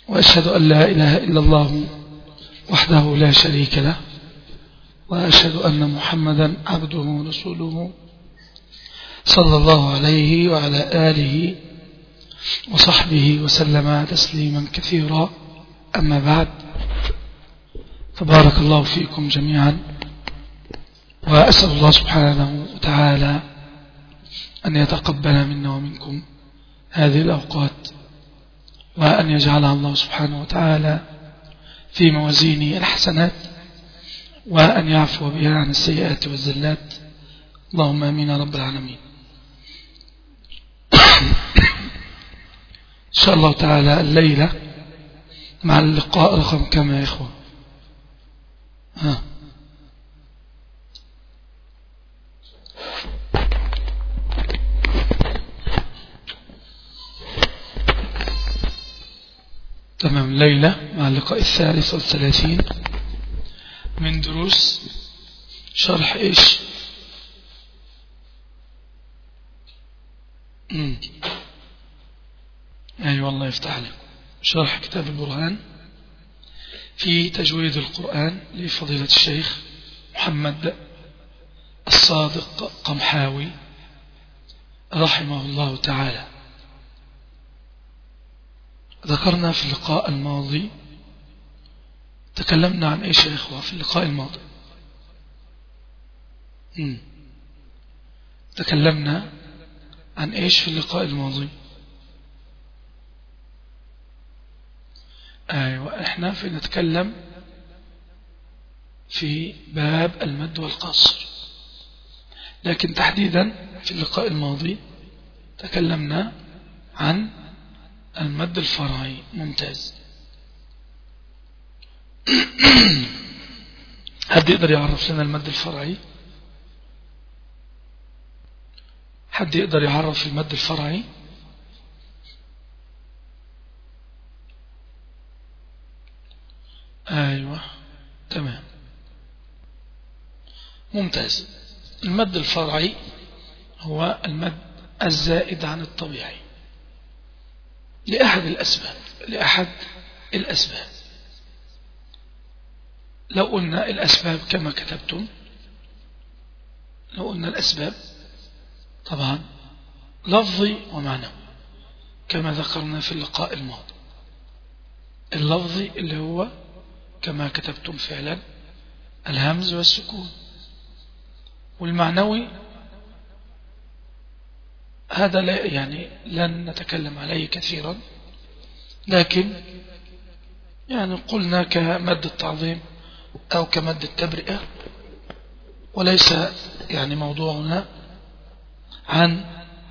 وأشهد أن لا إله إلا الله وحده لا شريك له وأشهد أن محمدا عبده ورسوله صلى الله عليه وعلى آله وصحبه وسلم تسليما كثيرا أما بعد فبارك الله فيكم جميعا وأسأل الله سبحانه وتعالى أن يتقبل منا ومنكم هذه الأوقات وأن يجعلها الله سبحانه وتعالى في موازين الحسنات وأن يعفو بها عن السيئات والزلات اللهم أمين رب العالمين إن شاء الله تعالى الليلة مع اللقاء رقم كم يا إخوة ها تمام ليلة مع اللقاء الثالث والثلاثين من دروس شرح إيش أي يعني والله يفتح لكم شرح كتاب البرهان في تجويد القرآن لفضيلة الشيخ محمد الصادق قمحاوي رحمه الله تعالى ذكرنا في اللقاء الماضي تكلمنا عن ايش يا اخوة في اللقاء الماضي مم. تكلمنا عن ايش في اللقاء الماضي ايوه احنا في نتكلم في باب المد والقصر لكن تحديدا في اللقاء الماضي تكلمنا عن المد الفرعي ممتاز حد يقدر يعرف لنا المد الفرعي حد يقدر يعرف المد الفرعي ايوه تمام ممتاز المد الفرعي هو المد الزائد عن الطبيعي لأحد الأسباب لأحد الأسباب لو قلنا الأسباب كما كتبتم لو قلنا الأسباب طبعا لفظي ومعنوي كما ذكرنا في اللقاء الماضي اللفظي اللي هو كما كتبتم فعلا الهمز والسكون والمعنوي هذا لا يعني لن نتكلم عليه كثيرا لكن يعني قلنا كمد التعظيم أو كمد التبرئة وليس يعني موضوعنا عن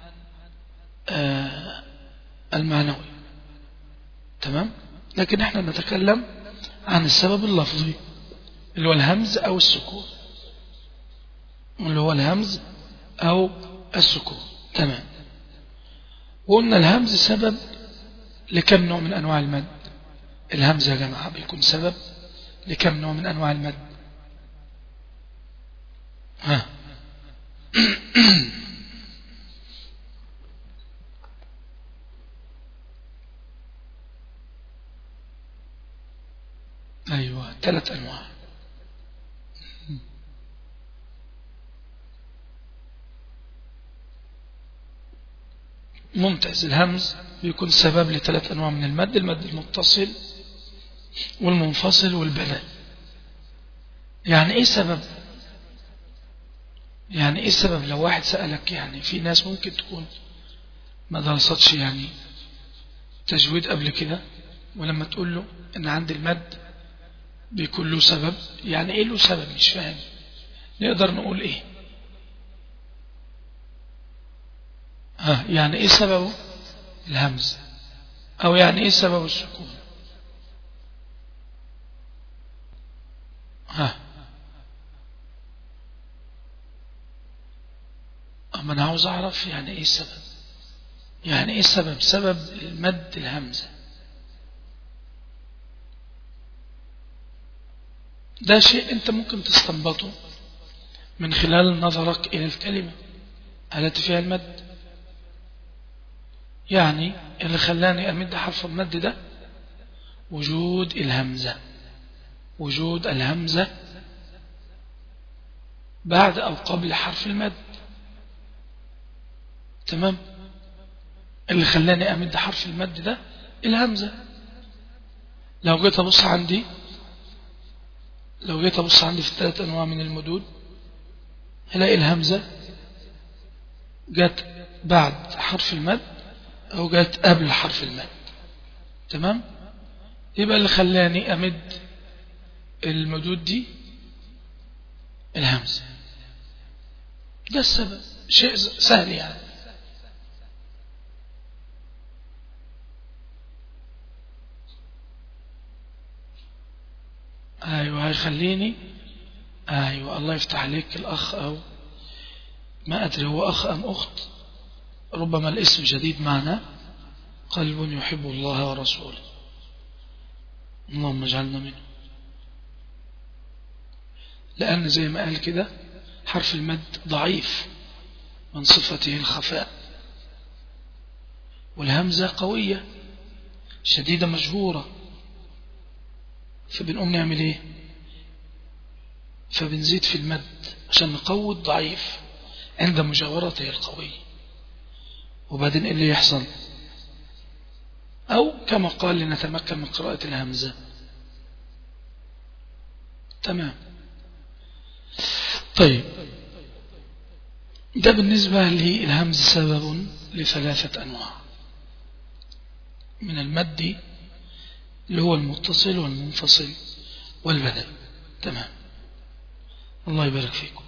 آه المعنوي تمام لكن احنا نتكلم عن السبب اللفظي اللي هو الهمز أو السكون اللي هو الهمز أو السكون تمام وقلنا الهمز سبب لكم نوع من أنواع المد الهمز يا جماعة بيكون سبب لكم نوع من أنواع المد ها أيوة ثلاث أنواع ممتاز الهمز بيكون سبب لثلاث أنواع من المد المد المتصل والمنفصل والبدل يعني ايه سبب يعني ايه السبب لو واحد سألك يعني في ناس ممكن تكون ما درستش يعني تجويد قبل كده ولما تقول له ان عند المد بيكون له سبب يعني ايه له سبب مش فاهم نقدر نقول ايه ها يعني ايه سببه الهمز او يعني ايه سبب السكون ها اما انا عاوز اعرف يعني ايه السبب يعني ايه السبب سبب المد الهمزة ده شيء انت ممكن تستنبطه من خلال نظرك الى الكلمة التي فيها المد يعني اللي خلاني أمد حرف المد ده وجود الهمزة وجود الهمزة بعد أو قبل حرف المد تمام اللي خلاني أمد حرف المد ده الهمزة لو جيت أبص عندي لو جيت أبص عندي في الثلاث أنواع من المدود هلاقي الهمزة جت بعد حرف المد أو جت قبل حرف المد تمام يبقى اللي خلاني أمد المدود دي الهمزة ده السبب شيء سهل يعني أيوة هيخليني أيوة الله يفتح عليك الأخ أو ما أدري هو أخ أم أخت ربما الاسم جديد معنا قلب يحب الله ورسوله اللهم اجعلنا منه لأن زي ما قال كده حرف المد ضعيف من صفته الخفاء والهمزة قوية شديدة مجهورة فبنقوم نعمل ايه فبنزيد في المد عشان نقوي الضعيف عند مجاورته القوي وبعدين ايه اللي يحصل او كما قال لنتمكن من قراءة الهمزة تمام طيب ده بالنسبة للهمز سبب لثلاثة أنواع من المد اللي هو المتصل والمنفصل والبدل تمام الله يبارك فيكم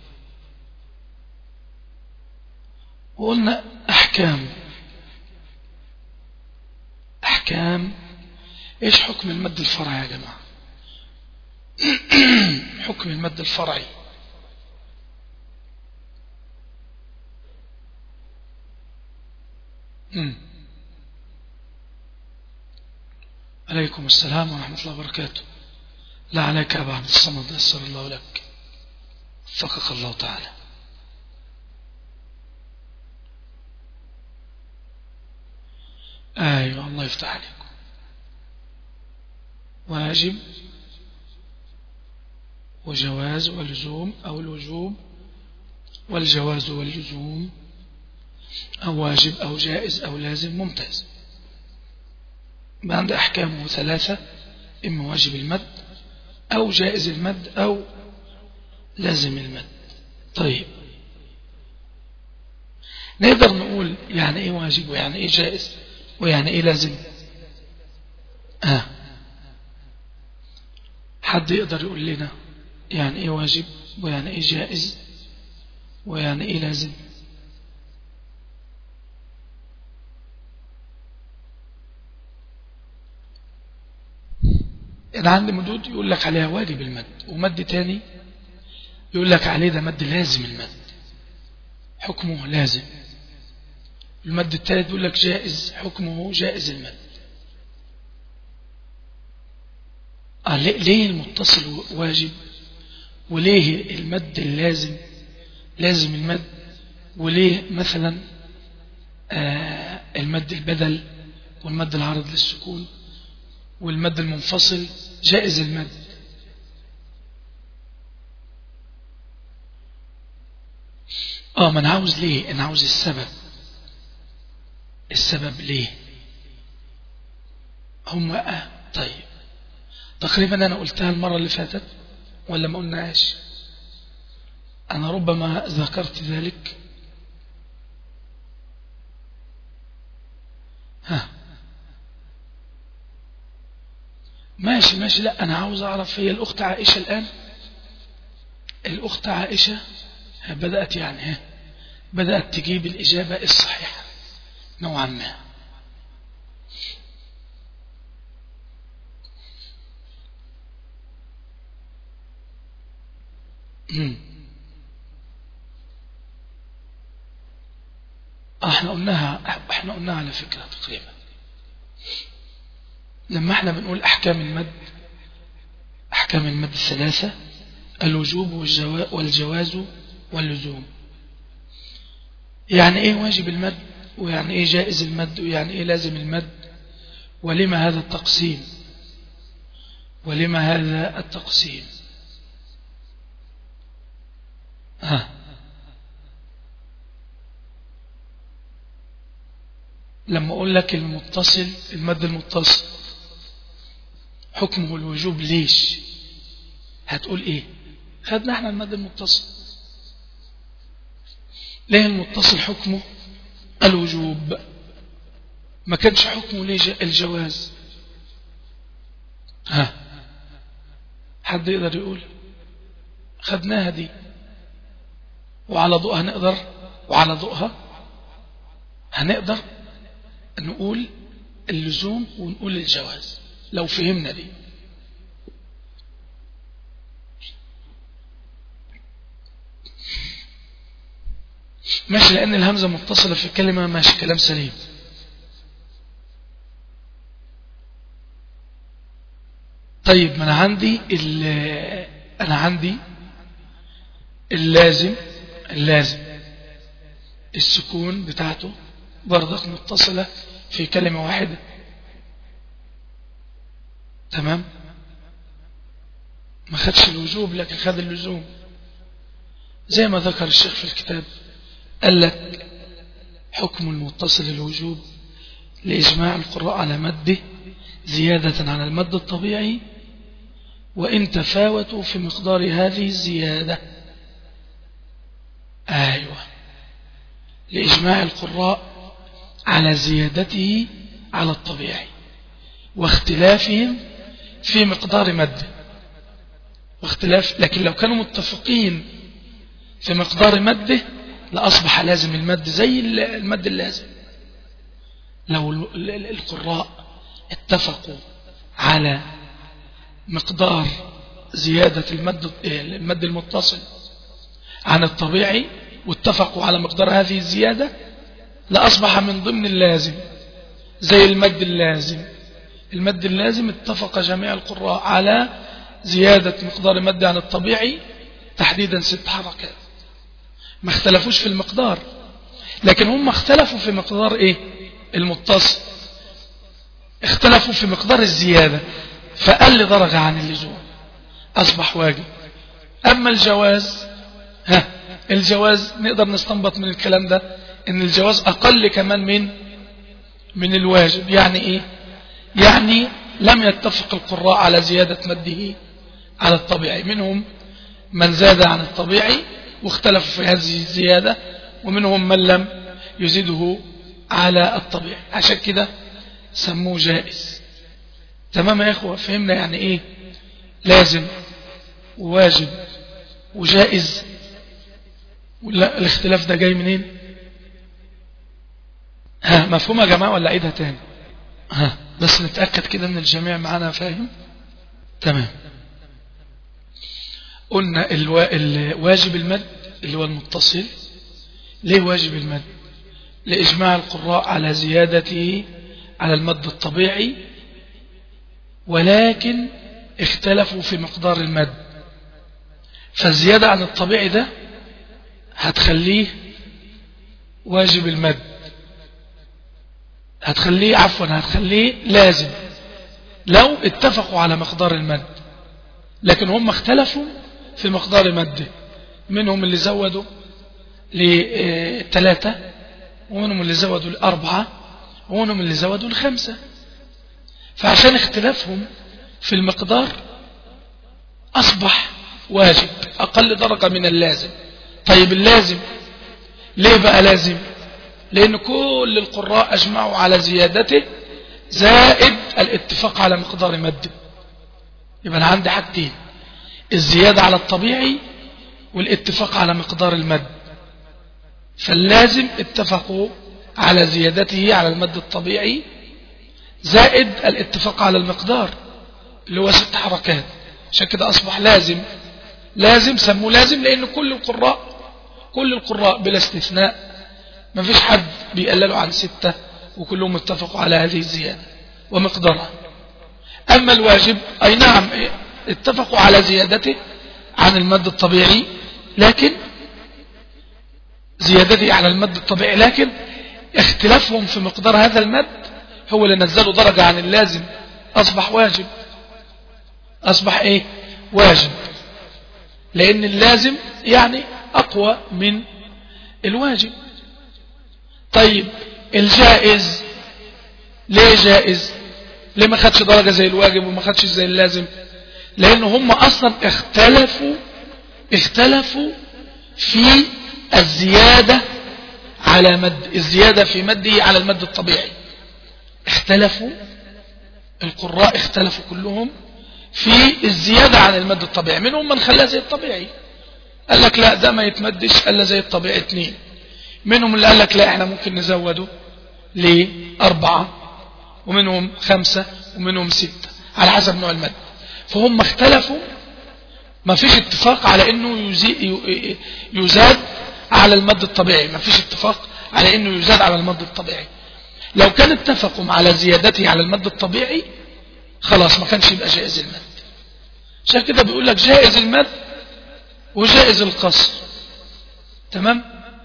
وقلنا أحكام أحكام إيش حكم المد الفرعي يا جماعة حكم المد الفرعي مم. عليكم السلام ورحمة الله وبركاته لا عليك أبا عبد الصمد يسر الله لك وفقك الله تعالى أيوة الله يفتح عليكم واجب وجواز ولزوم أو الوجوب والجواز واللزوم أو واجب أو جائز أو لازم ممتاز عند أحكامه ثلاثة إما واجب المد أو جائز المد أو لازم المد طيب نقدر نقول يعني إيه واجب ويعني إيه جائز ويعني إيه لازم آه. حد يقدر يقول لنا يعني إيه واجب ويعني إيه جائز ويعني إيه لازم أنا عندي مدود يقول لك عليها واجب المد ومد تاني يقول لك عليه ده مد لازم المد حكمه لازم المد الثالث يقول لك جائز حكمه جائز المد آه ليه المتصل واجب وليه المد اللازم لازم المد وليه مثلا آه المد البدل والمد العرض للسكون والمد المنفصل جائز المد اه ما انا عاوز ليه انا عاوز السبب السبب ليه هم آه طيب تقريبا انا قلتها المرة اللي فاتت ولا ما قلناش انا ربما ذكرت ذلك ها ماشي ماشي لا أنا عاوز أعرف هي الأخت عائشة الآن الأخت عائشة بدأت يعني ها بدأت تجيب الإجابة الصحيحة نوعا ما احنا قلناها احنا قلناها على فكرة تقريبا لما احنا بنقول أحكام المد أحكام المد الثلاثة الوجوب والجواز واللزوم يعني ايه واجب المد ويعني ايه جائز المد ويعني ايه لازم المد ولما هذا التقسيم ولما هذا التقسيم ها لما أقول لك المتصل المد المتصل حكمه الوجوب ليش هتقول ايه خدنا احنا المد المتصل ليه المتصل حكمه الوجوب ما كانش حكمه ليه الجواز ها حد يقدر يقول خدناها دي وعلى ضوءها نقدر وعلى ضوءها هنقدر نقول اللزوم ونقول الجواز لو فهمنا دي ماشي لأن الهمزة متصلة في الكلمة ماشي كلام سليم طيب ما أنا عندي أنا عندي اللازم اللازم السكون بتاعته برضك متصلة في كلمة واحدة تمام ما خدش الوجوب لكن خد اللزوم زي ما ذكر الشيخ في الكتاب قال لك حكم المتصل الوجوب لإجماع القراء على مده زيادة على المد الطبيعي وإن تفاوتوا في مقدار هذه الزيادة أيوة لإجماع القراء على زيادته على الطبيعي واختلافهم في مقدار مده واختلاف لكن لو كانوا متفقين في مقدار مده لأصبح لازم المد زي المد اللازم لو القراء اتفقوا على مقدار زيادة المد المد المتصل عن الطبيعي واتفقوا على مقدار هذه الزيادة لأصبح من ضمن اللازم زي المد اللازم المد اللازم اتفق جميع القراء على زيادة مقدار مد عن الطبيعي تحديدا ست حركات ما اختلفوش في المقدار لكن هم اختلفوا في مقدار ايه المتصل اختلفوا في مقدار الزيادة فقل درجة عن اللزوم أصبح واجب أما الجواز ها الجواز نقدر نستنبط من الكلام ده ان الجواز أقل كمان من من الواجب يعني ايه يعني لم يتفق القراء على زيادة مده على الطبيعي منهم من زاد عن الطبيعي واختلفوا في هذه الزيادة ومنهم من لم يزيده على الطبيعي عشان كده سموه جائز تمام يا اخوة فهمنا يعني ايه لازم وواجب وجائز ولا الاختلاف ده جاي منين ها مفهوم يا جماعة ولا عيدها تاني ها بس نتأكد كده ان الجميع معانا فاهم تمام قلنا الوا... الواجب المد اللي هو المتصل ليه واجب المد لإجماع القراء على زيادته على المد الطبيعي ولكن اختلفوا في مقدار المد فالزيادة عن الطبيعي ده هتخليه واجب المد هتخليه عفوا هتخليه لازم لو اتفقوا على مقدار المد لكن هم اختلفوا في مقدار مده منهم اللي زودوا لثلاثة ومنهم اللي زودوا لأربعة ومنهم اللي زودوا لخمسة فعشان اختلافهم في المقدار أصبح واجب أقل درجة من اللازم طيب اللازم ليه بقى لازم لأن كل القراء أجمعوا على زيادته زائد الاتفاق على مقدار مده يبقى أنا عندي حاجتين الزيادة على الطبيعي والاتفاق على مقدار المد فاللازم اتفقوا على زيادته على المد الطبيعي زائد الاتفاق على المقدار اللي هو ست حركات عشان كده أصبح لازم لازم سموه لازم لأن كل القراء كل القراء بلا استثناء ما فيش حد بيقللوا عن ستة وكلهم اتفقوا على هذه الزيادة ومقدارها أما الواجب أي نعم اتفقوا على زيادته عن المد الطبيعي لكن زيادته على المد الطبيعي لكن اختلافهم في مقدار هذا المد هو اللي نزلوا درجة عن اللازم أصبح واجب أصبح إيه واجب لأن اللازم يعني أقوى من الواجب طيب الجائز ليه جائز ليه ما خدش درجة زي الواجب وما خدش زي اللازم لأن هم أصلا اختلفوا اختلفوا في الزيادة على مد الزيادة في مده على المد الطبيعي اختلفوا القراء اختلفوا كلهم في الزيادة عن المد الطبيعي منهم من خلاها زي الطبيعي قال لك لا ده ما يتمدش الا زي الطبيعي اتنين منهم اللي قال لك لا احنا ممكن نزوده لأربعة ومنهم خمسة ومنهم ستة على حسب نوع المد فهم اختلفوا ما فيش اتفاق على انه يزاد على المد الطبيعي ما فيش اتفاق على انه يزاد على المد الطبيعي لو كان اتفقوا على زيادته على المد الطبيعي خلاص ما كانش يبقى جائز المد عشان كده بيقول لك جائز المد وجائز القصر تمام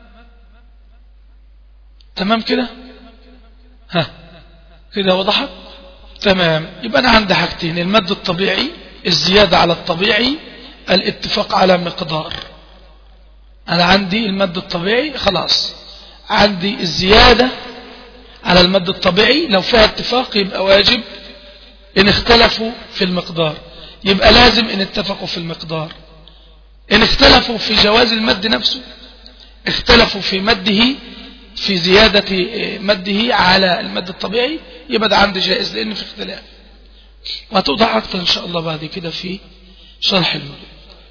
تمام كده ها كده وضحت تمام يبقى انا عندي حاجتين المد الطبيعي الزيادة على الطبيعي الاتفاق على مقدار انا عندي المد الطبيعي خلاص عندي الزيادة على المد الطبيعي لو فيها اتفاق يبقى واجب ان اختلفوا في المقدار يبقى لازم ان اتفقوا في المقدار ان اختلفوا في جواز المد نفسه اختلفوا في مده في زيادة مده على المد الطبيعي يبقى ده عندي جائز لان في اختلاف وهتوضح اكتر ان شاء الله بعد كده في شرح الولد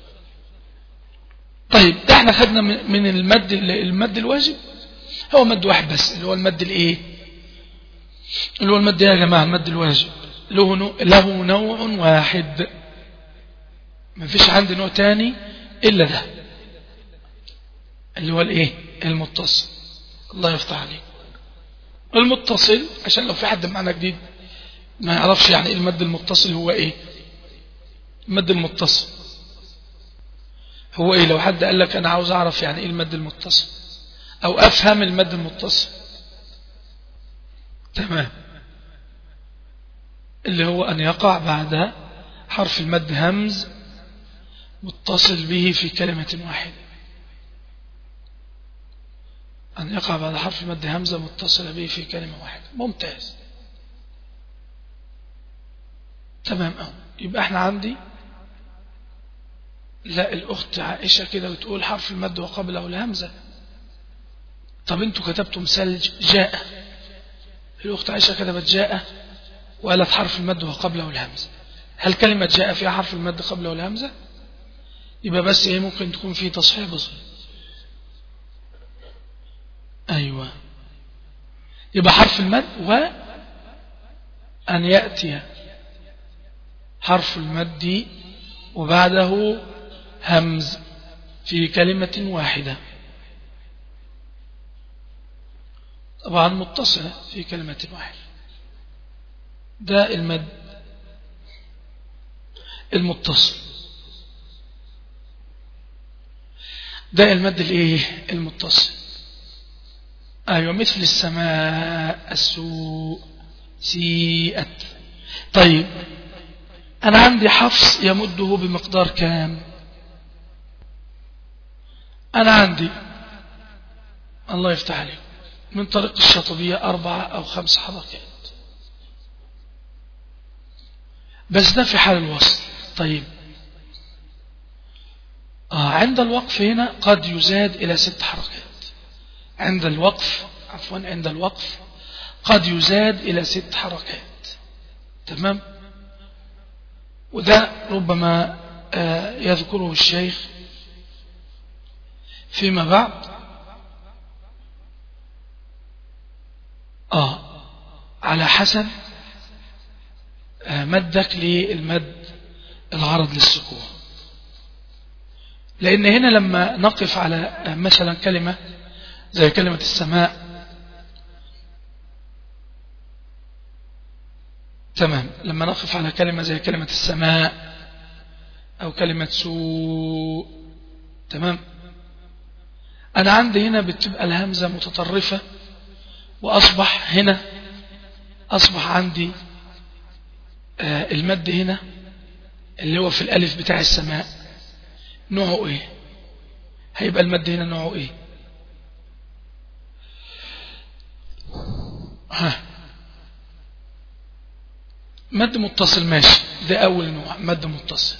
طيب ده احنا خدنا من المد المد الواجب هو مد واحد بس اللي هو المد الايه اللي هو المد يا جماعة المد الواجب له له نوع واحد ما فيش عندي نوع تاني إلا ده اللي هو الايه المتصل الله يفتح عليك المتصل عشان لو في حد معنا جديد ما يعرفش يعني ايه المد المتصل هو ايه المد المتصل هو ايه لو حد قال لك انا عاوز اعرف يعني ايه المد المتصل او افهم المد المتصل تمام اللي هو ان يقع بعد حرف المد همز متصل به في كلمة واحدة أن يقع بعد حرف المد همزة متصلة به في كلمة واحدة ممتاز تمام أو يبقى احنا عندي لا الأخت عائشة كده بتقول حرف المد وقبله الهمزة طب انتوا كتبتوا مثال جاء الأخت عائشة كتبت جاء وقالت حرف المد وقبله الهمزة هل كلمة جاء فيها حرف المد قبله الهمزة يبقى بس ايه ممكن تكون فيه تصحيح بسيط أيوة يبقى حرف المد و أن يأتي حرف المد وبعده همز في كلمة واحدة طبعا متصلة في كلمة واحدة ده المد المتصل ده المد الايه المتصل ايوه مثل السماء السوء سيئت طيب انا عندي حفص يمده بمقدار كام انا عندي الله يفتح عليك من طريق الشاطبية أربعة أو خمس حركات بس ده في حال الوصل طيب آه عند الوقف هنا قد يزاد إلى ست حركات عند الوقف عفوا عند الوقف قد يزاد إلى ست حركات تمام وده ربما آه يذكره الشيخ فيما بعد آه على حسب آه مدك للمد العرض للسكون لأن هنا لما نقف على مثلا كلمة زي كلمة السماء تمام لما نقف على كلمة زي كلمة السماء أو كلمة سوء تمام أنا عندي هنا بتبقى الهمزة متطرفة وأصبح هنا أصبح عندي آه المد هنا اللي هو في الألف بتاع السماء نوعه ايه هيبقى المد هنا نوعه ايه ها مد متصل ماشي ده أول نوع مد متصل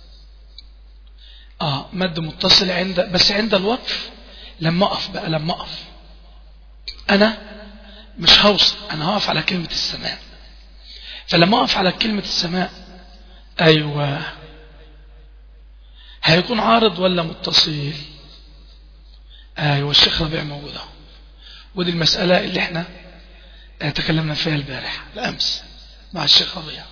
آه مد متصل عند بس عند الوقف لما أقف بقى لما أقف أنا مش هوصل أنا هقف على كلمة السماء فلما أقف على كلمة السماء أيوة هيكون عارض ولا متصل أيوة الشيخ ربيع موجود اهو ودي المسألة اللي احنا تكلمنا فيها البارح الأمس مع الشيخ ربيع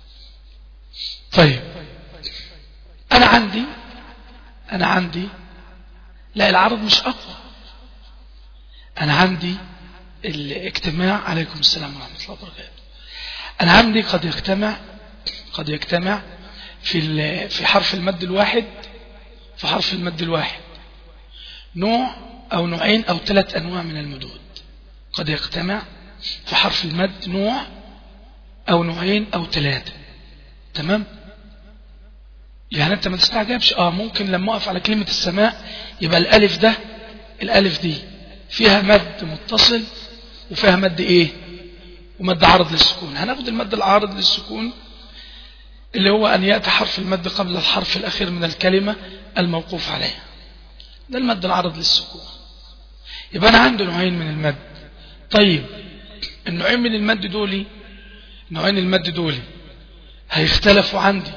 طيب أنا عندي أنا عندي لا العرض مش أقوى أنا عندي الاجتماع عليكم السلام ورحمة الله وبركاته أنا عندي قد يجتمع قد يجتمع في في حرف المد الواحد في حرف المد الواحد نوع أو نوعين أو ثلاث أنواع من المدود قد يجتمع في حرف المد نوع أو نوعين أو ثلاثة تمام يعني أنت ما تستعجبش آه ممكن لما أقف على كلمة السماء يبقى الألف ده الألف دي فيها مد متصل وفيها مد إيه ومد عارض للسكون هناخد المد العارض للسكون اللي هو أن يأتي حرف المد قبل الحرف الأخير من الكلمة الموقوف عليها ده المد العارض للسكون يبقى أنا عندي نوعين من المد طيب النوعين من المد دولي نوعين المد دولي هيختلفوا عندي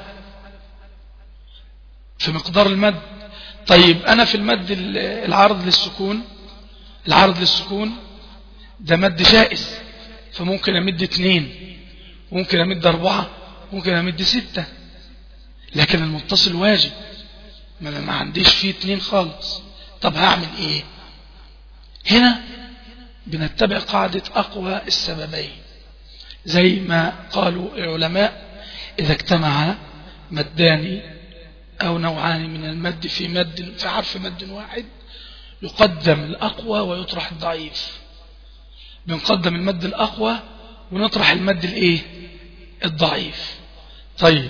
في مقدار المد طيب أنا في المد العارض للسكون العارض للسكون ده مد جائز فممكن أمد اثنين ممكن أمد أربعة ممكن أمد ستة لكن المتصل واجب ما, ما عنديش فيه اثنين خالص طب هعمل ايه هنا بنتبع قاعدة أقوى السببين زي ما قالوا العلماء إذا اجتمع مدان أو نوعان من المد في مد في حرف مد واحد يقدم الأقوى ويطرح الضعيف بنقدم المد الأقوى ونطرح المد الإيه الضعيف طيب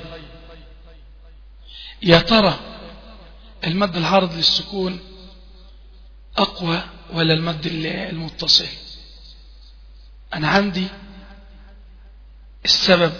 يا ترى المد العارض للسكون أقوى ولا المد المتصل أنا عندي السبب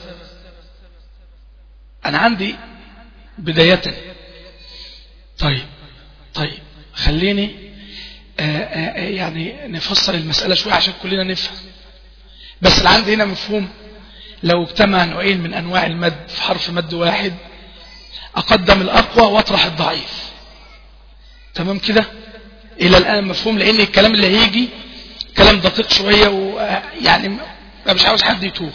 أنا عندي بداية طيب طيب خليني آآ آآ يعني نفصل المسألة شوية عشان كلنا نفهم بس اللي عندي هنا مفهوم لو اجتمع نوعين من أنواع المد في حرف مد واحد أقدم الأقوى وأطرح الضعيف تمام كده إلى الآن مفهوم لأن الكلام اللي هيجي كلام دقيق شوية ويعني ما مش عاوز حد يتوه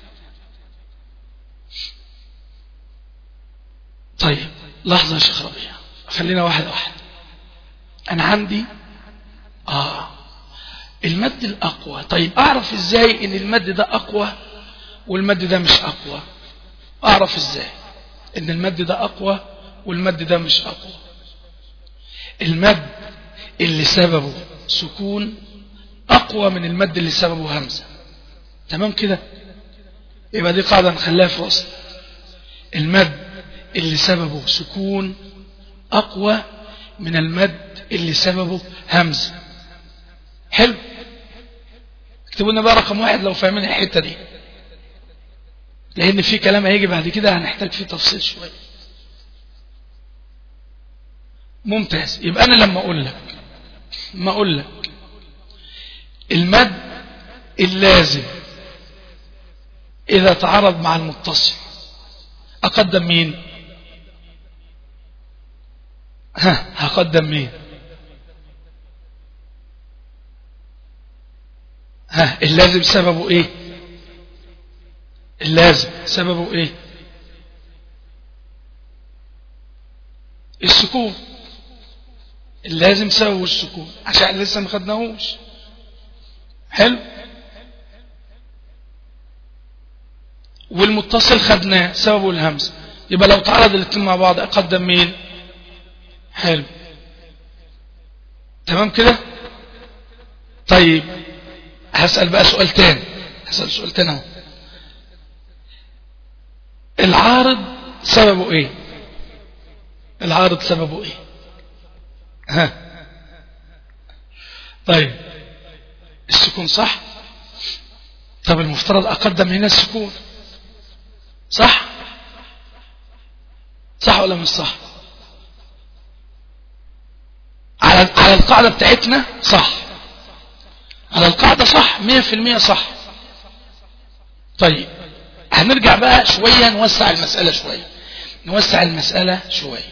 طيب لحظة يا شيخ ربيع خلينا واحدة واحدة أنا عندي آه المد الأقوى طيب أعرف إزاي إن المد ده أقوى والمد ده مش أقوى أعرف إزاي إن المد ده أقوى والمد ده مش أقوى المد اللي سببه سكون أقوى من المد اللي سببه همزة تمام كده يبقى دي قاعدة نخليها في وسط المد اللي سببه سكون أقوى من المد اللي سببه همزة حلو اكتبوا لنا بقى رقم واحد لو فاهمين الحتة دي لأن في كلام هيجي بعد كده هنحتاج فيه تفصيل شوية ممتاز يبقى أنا لما أقول لك ما أقول لك المد اللازم إذا تعرض مع المتصل أقدم مين ها هقدم مين ها اللازم سببه ايه اللازم سببه ايه السكون اللازم سببه السكون عشان لسه ما خدناهوش حلو والمتصل خدناه سببه الهمزه يبقى لو تعرض الاثنين مع بعض اقدم مين حلو تمام كده طيب هسأل بقى سؤال تاني هسأل سؤال تاني اهو العارض سببه ايه العارض سببه ايه ها طيب السكون صح طب المفترض اقدم هنا السكون صح صح ولا مش صح على على القاعدة بتاعتنا صح على القاعدة صح مية في المية صح طيب هنرجع بقى شوية نوسع المسألة شوية نوسع المسألة شوية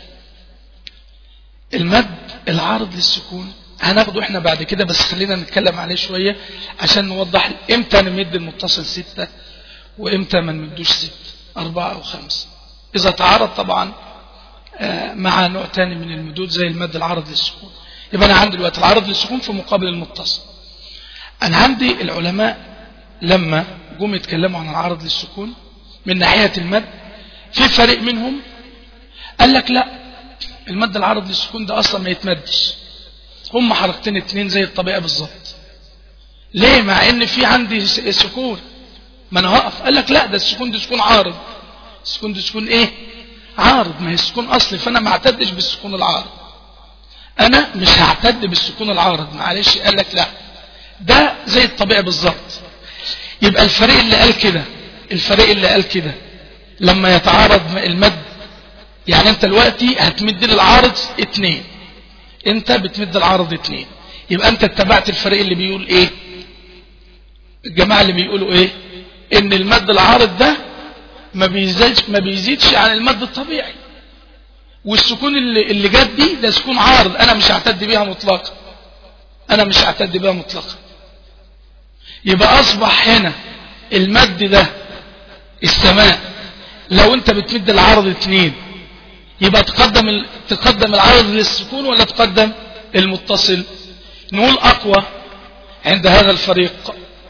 المد العارض للسكون هناخده احنا بعد كده بس خلينا نتكلم عليه شوية عشان نوضح امتى نمد المتصل ستة وامتى ما نمدوش ستة اربعة او خمسة اذا تعارض طبعا مع نوع تاني من المدود زي المد العرض للسكون يبقى انا عندي دلوقتي العرض للسكون في مقابل المتصل انا عندي العلماء لما جم يتكلموا عن العرض للسكون من ناحية المد في فريق منهم قال لك لا المد العرض للسكون ده اصلا ما يتمدش هم حركتين اتنين زي الطبيعة بالظبط ليه مع ان في عندي سكون ما انا هقف قال لك لا ده السكون ده سكون عارض السكون ده سكون ايه عارض ما هي السكون اصلي فانا ما اعتدش بالسكون العارض انا مش هعتد بالسكون العارض معلش قال لك لا ده زي الطبيعي بالظبط يبقى الفريق اللي قال كده الفريق اللي قال كده لما يتعارض المد يعني انت دلوقتي هتمد للعارض اتنين انت بتمد العارض اتنين يبقى انت اتبعت الفريق اللي بيقول ايه الجماعة اللي بيقولوا ايه ان المد العارض ده ما بيزيدش ما بيزيدش عن المد الطبيعي والسكون اللي اللي جت دي ده سكون عارض انا مش هعتد بيها مطلقا انا مش هعتد بيها مطلقا يبقى اصبح هنا المد ده السماء لو انت بتمد العرض اتنين يبقى تقدم ال... تقدم العرض للسكون ولا تقدم المتصل نقول اقوى عند هذا الفريق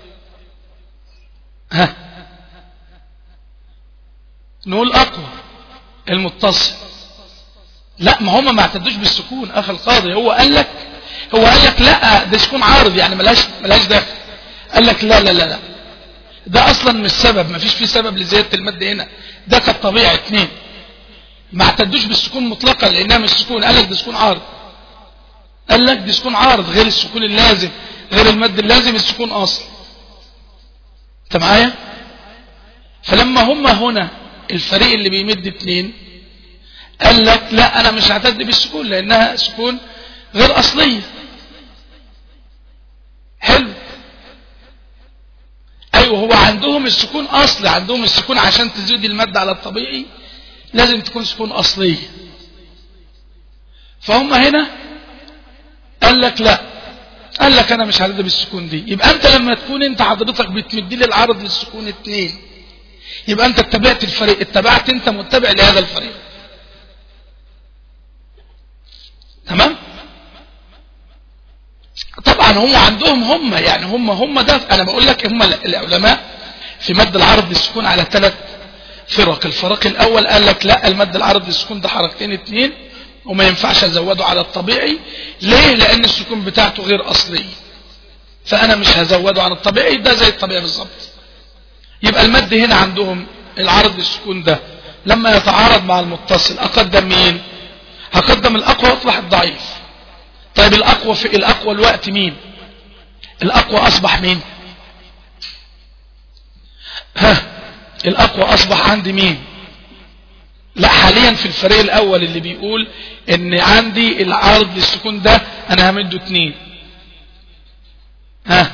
ها نقول اقوى المتصل لا ما هم ما اعتدوش بالسكون اخي القاضي هو قال لك هو قال لك لا ده سكون عارض يعني ملاش ملاش دخل قال لك لا لا لا لا ده اصلا مش سبب ما فيش فيه سبب لزياده المد هنا ده كالطبيعي اتنين ما اعتدوش بالسكون مطلقا لانها مش سكون قال لك ده سكون عارض قال لك ده سكون عارض غير السكون اللازم غير المد اللازم السكون اصل انت معايا فلما هم هنا الفريق اللي بيمد اتنين قال لك لا انا مش هعتد بالسكون لانها سكون غير اصليه حلو ايوه هو عندهم السكون اصل عندهم السكون عشان تزيد المادة على الطبيعي لازم تكون سكون اصلية فهم هنا قال لك لا قال لك انا مش هرد بالسكون دي يبقى انت لما تكون انت حضرتك بتمدي لي العرض للسكون اتنين يبقى انت اتبعت الفريق اتبعت انت متبع لهذا الفريق تمام طبعا هم عندهم هم يعني هم هم ده انا بقول لك هم العلماء في مد العرض للسكون على ثلاث فرق الفريق الاول قال لك لا المد العرض للسكون ده حركتين اتنين وما ينفعش ازوده على الطبيعي ليه لان السكون بتاعته غير اصلي فانا مش هزوده عن الطبيعي ده زي الطبيعي بالظبط يبقى المد هنا عندهم العرض للسكون ده لما يتعارض مع المتصل اقدم مين هقدم الاقوى واطلع الضعيف طيب الاقوى في الاقوى الوقت مين الاقوى اصبح مين ها الاقوى اصبح عندي مين لا حاليا في الفريق الاول اللي بيقول ان عندي العرض للسكون ده انا همده اتنين ها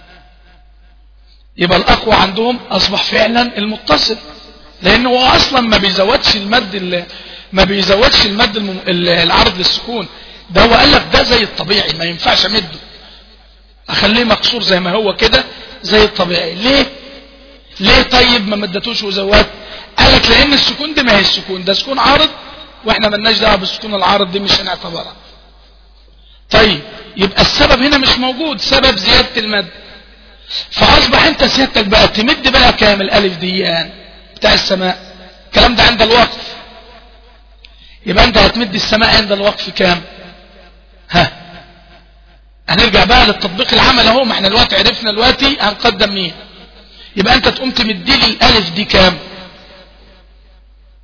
يبقى الاقوى عندهم اصبح فعلا المتصل لانه هو اصلا ما بيزودش المد اللي ما بيزودش المد المم... العرض للسكون ده هو قال لك ده زي الطبيعي ما ينفعش امده اخليه مكسور زي ما هو كده زي الطبيعي ليه ليه طيب ما مدتوش وزودت قال لك لان السكون دي ما هي السكون ده سكون عارض واحنا ملناش دعوه بالسكون العارض دي مش هنعتبرها طيب يبقى السبب هنا مش موجود سبب زياده المد فاصبح انت سيادتك بقى تمد بقى كام الالف ديان بتاع السماء الكلام ده عند الوقف يبقى انت هتمد السماء عند الوقف كام ها هنرجع بقى للتطبيق العمل اهو ما احنا دلوقتي عرفنا دلوقتي هنقدم مين يبقى انت تقوم تمدي لي الالف دي كام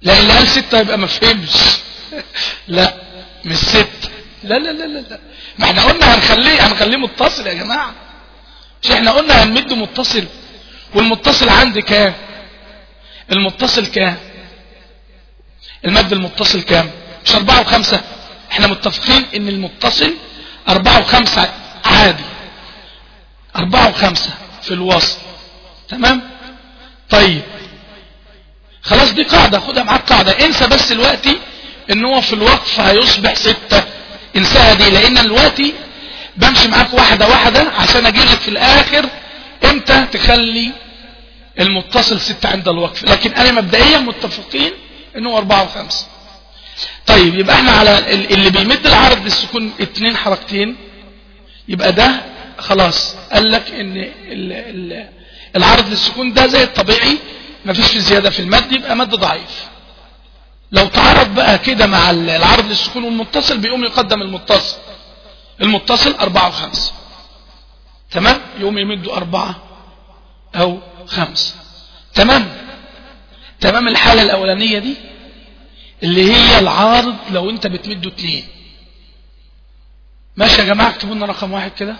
لا اللي قال ستة يبقى ما فهمش لا مش ستة لا لا لا لا لا ما احنا قلنا هنخليه هنخليه متصل يا جماعة مش احنا قلنا هنمده متصل والمتصل عندي كام المتصل كام المد المتصل كام مش أربعة وخمسة احنا متفقين ان المتصل أربعة وخمسة عادي أربعة وخمسة في الوصل تمام طيب خلاص دي قاعدة خدها معاك قاعدة انسى بس الوقت ان هو في الوقف هيصبح ستة انساها دي لان الوقت بمشي معاك واحدة واحدة عشان اجيب لك في الاخر امتى تخلي المتصل ستة عند الوقف لكن انا مبدئيا متفقين انه اربعة وخمسة طيب يبقى احنا على اللي بيمد العرض للسكون اتنين حركتين يبقى ده خلاص قال لك ان العرض للسكون ده زي الطبيعي مفيش في زيادة في المد يبقى مد ضعيف لو تعرض بقى كده مع العرض للسكون والمتصل بيقوم يقدم المتصل المتصل أربعة وخمسة تمام يقوم يمدوا أربعة أو خمسة تمام تمام الحالة الأولانية دي اللي هي العارض لو انت بتمده اتنين ماشي يا جماعة اكتبوا لنا رقم واحد كده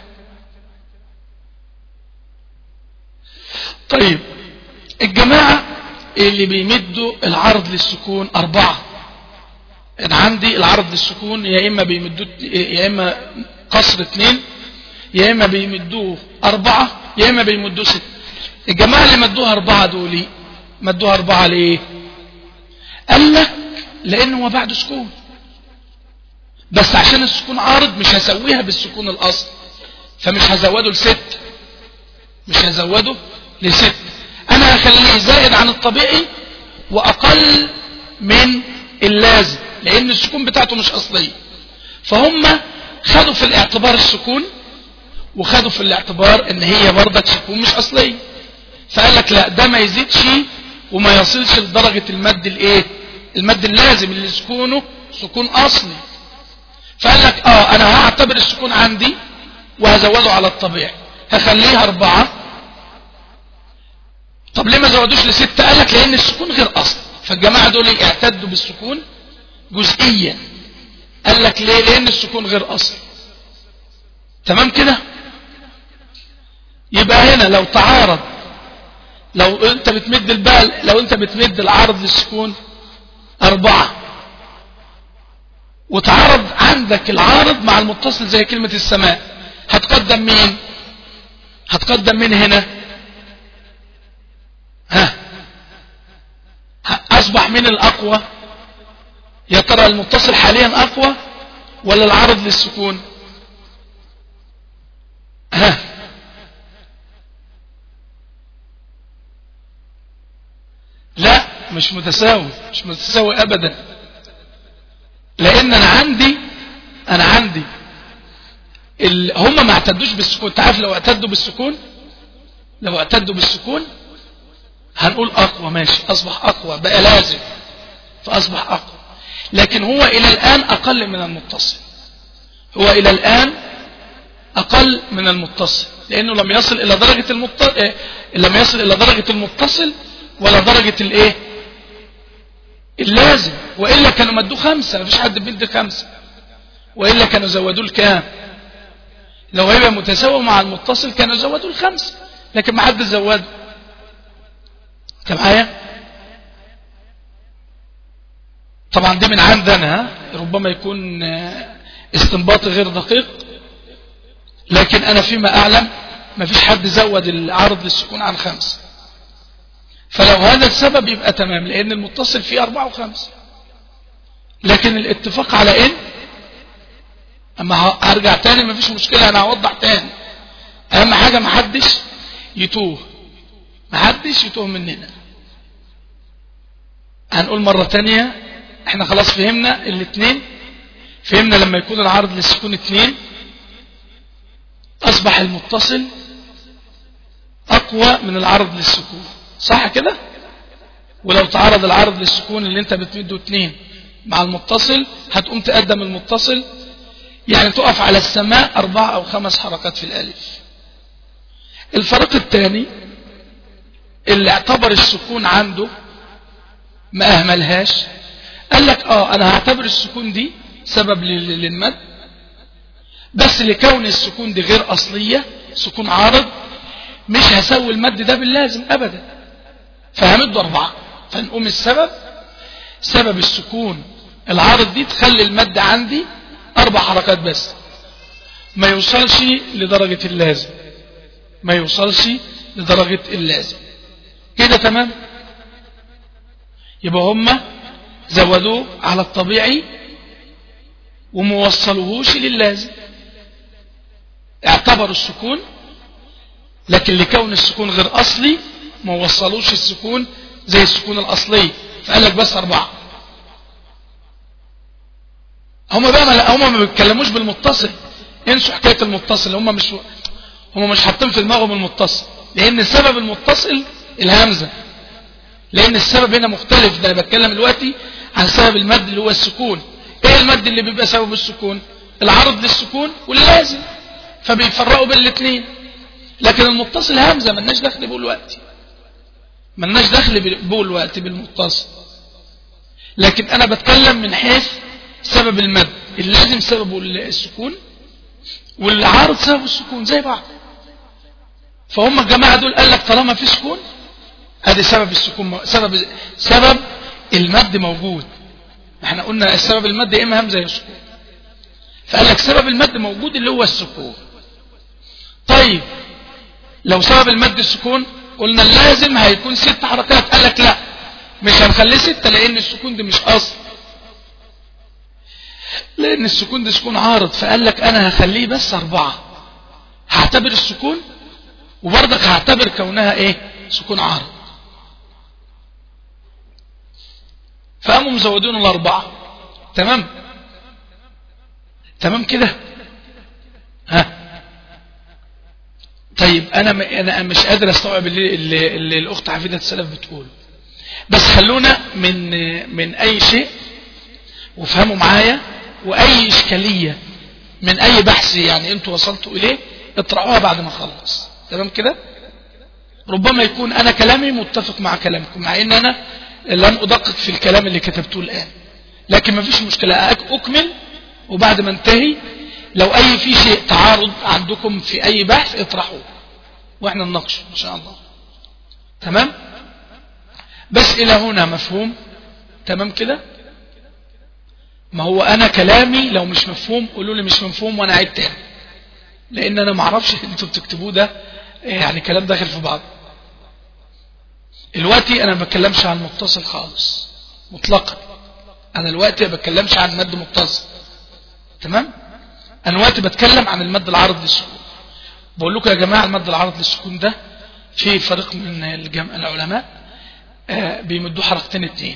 طيب الجماعة اللي بيمدوا العرض للسكون أربعة أنا عندي العرض للسكون يا إما بيمدوه يا إما قصر اثنين يا إما بيمدوه أربعة يا إما بيمدوه ست الجماعة اللي مدوها أربعة دول مدوها أربعة ليه قال لك لأنه هو بعد سكون بس عشان السكون عارض مش هسويها بالسكون الأصل فمش هزوده لست مش هزوده لست انا هخليه زائد عن الطبيعي واقل من اللازم لان السكون بتاعته مش اصلية فهم خدوا في الاعتبار السكون وخدوا في الاعتبار ان هي برضك سكون مش اصلية فقال لك لا ده ما يزيدش وما يصلش لدرجة المد الايه المد اللازم اللي سكونه سكون اصلي فقال لك اه انا هعتبر السكون عندي وهزوده على الطبيعي هخليها اربعة طب ليه ما زودوش لستة قال لك لان السكون غير اصل فالجماعة دول اعتدوا بالسكون جزئيا قال لك ليه لان السكون غير اصل تمام كده يبقى هنا لو تعارض لو انت بتمد البال لو انت بتمد العرض للسكون اربعة وتعارض عندك العارض مع المتصل زي كلمة السماء هتقدم مين هتقدم مين هنا ها أصبح من الأقوى يا ترى المتصل حاليا أقوى ولا العرض للسكون ها لا مش متساوي مش متساوي أبدا لأن أنا عندي أنا عندي هم ما اعتدوش بالسكون تعرف لو اعتدوا بالسكون لو اعتدوا بالسكون هنقول أقوى ماشي أصبح أقوى بقى لازم فأصبح أقوى لكن هو إلى الآن أقل من المتصل هو إلى الآن أقل من المتصل لأنه لم يصل إلى درجة المتصل لم يصل إلى درجة المتصل ولا درجة الإيه اللازم وإلا كانوا مدوه خمسة مفيش حد بيدي خمسة وإلا كانوا زودوه الكام لو هيبقى متساوي مع المتصل كانوا زودوه الخمسة لكن ما حد زوده انت معايا طبعا دي من عندنا ربما يكون استنباط غير دقيق لكن انا فيما اعلم ما فيش حد زود العرض للسكون عن خمسة فلو هذا السبب يبقى تمام لان المتصل فيه اربعة وخمسة لكن الاتفاق على ان اما هرجع تاني ما فيش مشكلة انا هوضح تاني اهم حاجة ما حدش يتوه ما حدش يتوه مننا هنقول مرة تانية احنا خلاص فهمنا الاثنين فهمنا لما يكون العرض للسكون اثنين اصبح المتصل اقوى من العرض للسكون صح كده ولو تعرض العرض للسكون اللي انت بتمده اثنين مع المتصل هتقوم تقدم المتصل يعني تقف على السماء اربع او خمس حركات في الالف الفرق الثاني اللي اعتبر السكون عنده ما أهملهاش قال لك آه أنا هعتبر السكون دي سبب للمد بس لكون السكون دي غير أصلية سكون عارض مش هسوي المد ده باللازم أبدا فهمد أربعة فنقوم السبب سبب السكون العارض دي تخلي المد عندي أربع حركات بس ما يوصلش لدرجة اللازم ما يوصلش لدرجة اللازم كده تمام يبقى هم زودوه على الطبيعي وموصلوهوش للازم اعتبروا السكون لكن لكون السكون غير أصلي ما وصلوش السكون زي السكون الأصلي فقال لك بس أربعة هم بقى ما هم ما بيتكلموش بالمتصل انسوا حكاية المتصل هم مش هم مش حاطين في دماغهم المتصل لأن السبب المتصل الهمزة لأن السبب هنا مختلف ده أنا بتكلم دلوقتي عن سبب المد اللي هو السكون ايه المد اللي بيبقى سبب السكون العرض للسكون واللازم فبيفرقوا بين الاثنين لكن المتصل همزة ملناش دخل بقول وقتي ملناش دخل بقول وقتي بالمتصل لكن انا بتكلم من حيث سبب المد اللازم سببه السكون والعارض سببه السكون زي بعض فهم الجماعة دول قال لك طالما في سكون هذه سبب السكون سبب سبب المد موجود احنا قلنا السبب المد يا اما همزه يا سكون فقال لك سبب المد موجود اللي هو السكون طيب لو سبب المد السكون قلنا اللازم هيكون ست حركات قال لك لا مش هنخليه ستة لان السكون دي مش اصل لان السكون ده سكون عارض فقال لك انا هخليه بس اربعة هعتبر السكون وبرضك هعتبر كونها ايه سكون عارض فقاموا مزودين الاربعة تمام تمام كده ها طيب انا انا مش قادر استوعب اللي, اللي, اللي الاخت حفيده السلف بتقول بس خلونا من من اي شيء وافهموا معايا واي اشكاليه من اي بحث يعني انتوا وصلتوا اليه اطرحوها بعد ما اخلص تمام كده ربما يكون انا كلامي متفق مع كلامكم مع ان انا لم ادقق في الكلام اللي كتبته الان لكن ما فيش مشكله اكمل وبعد ما انتهي لو اي في شيء تعارض عندكم في اي بحث اطرحوه واحنا نناقشه ان شاء الله تمام بس الى هنا مفهوم تمام كده ما هو انا كلامي لو مش مفهوم قولوا لي مش مفهوم وانا عيد تاني لان انا ما اعرفش انتوا بتكتبوه ده يعني كلام داخل في بعض دلوقتي انا ما بتكلمش عن متصل خالص مطلقا انا دلوقتي ما بتكلمش عن مد متصل تمام انا دلوقتي بتكلم عن المد العرض للسكون بقول لكم يا جماعه المد العرض للسكون ده في فريق من الجم... العلماء آه بيمدوه حركتين اتنين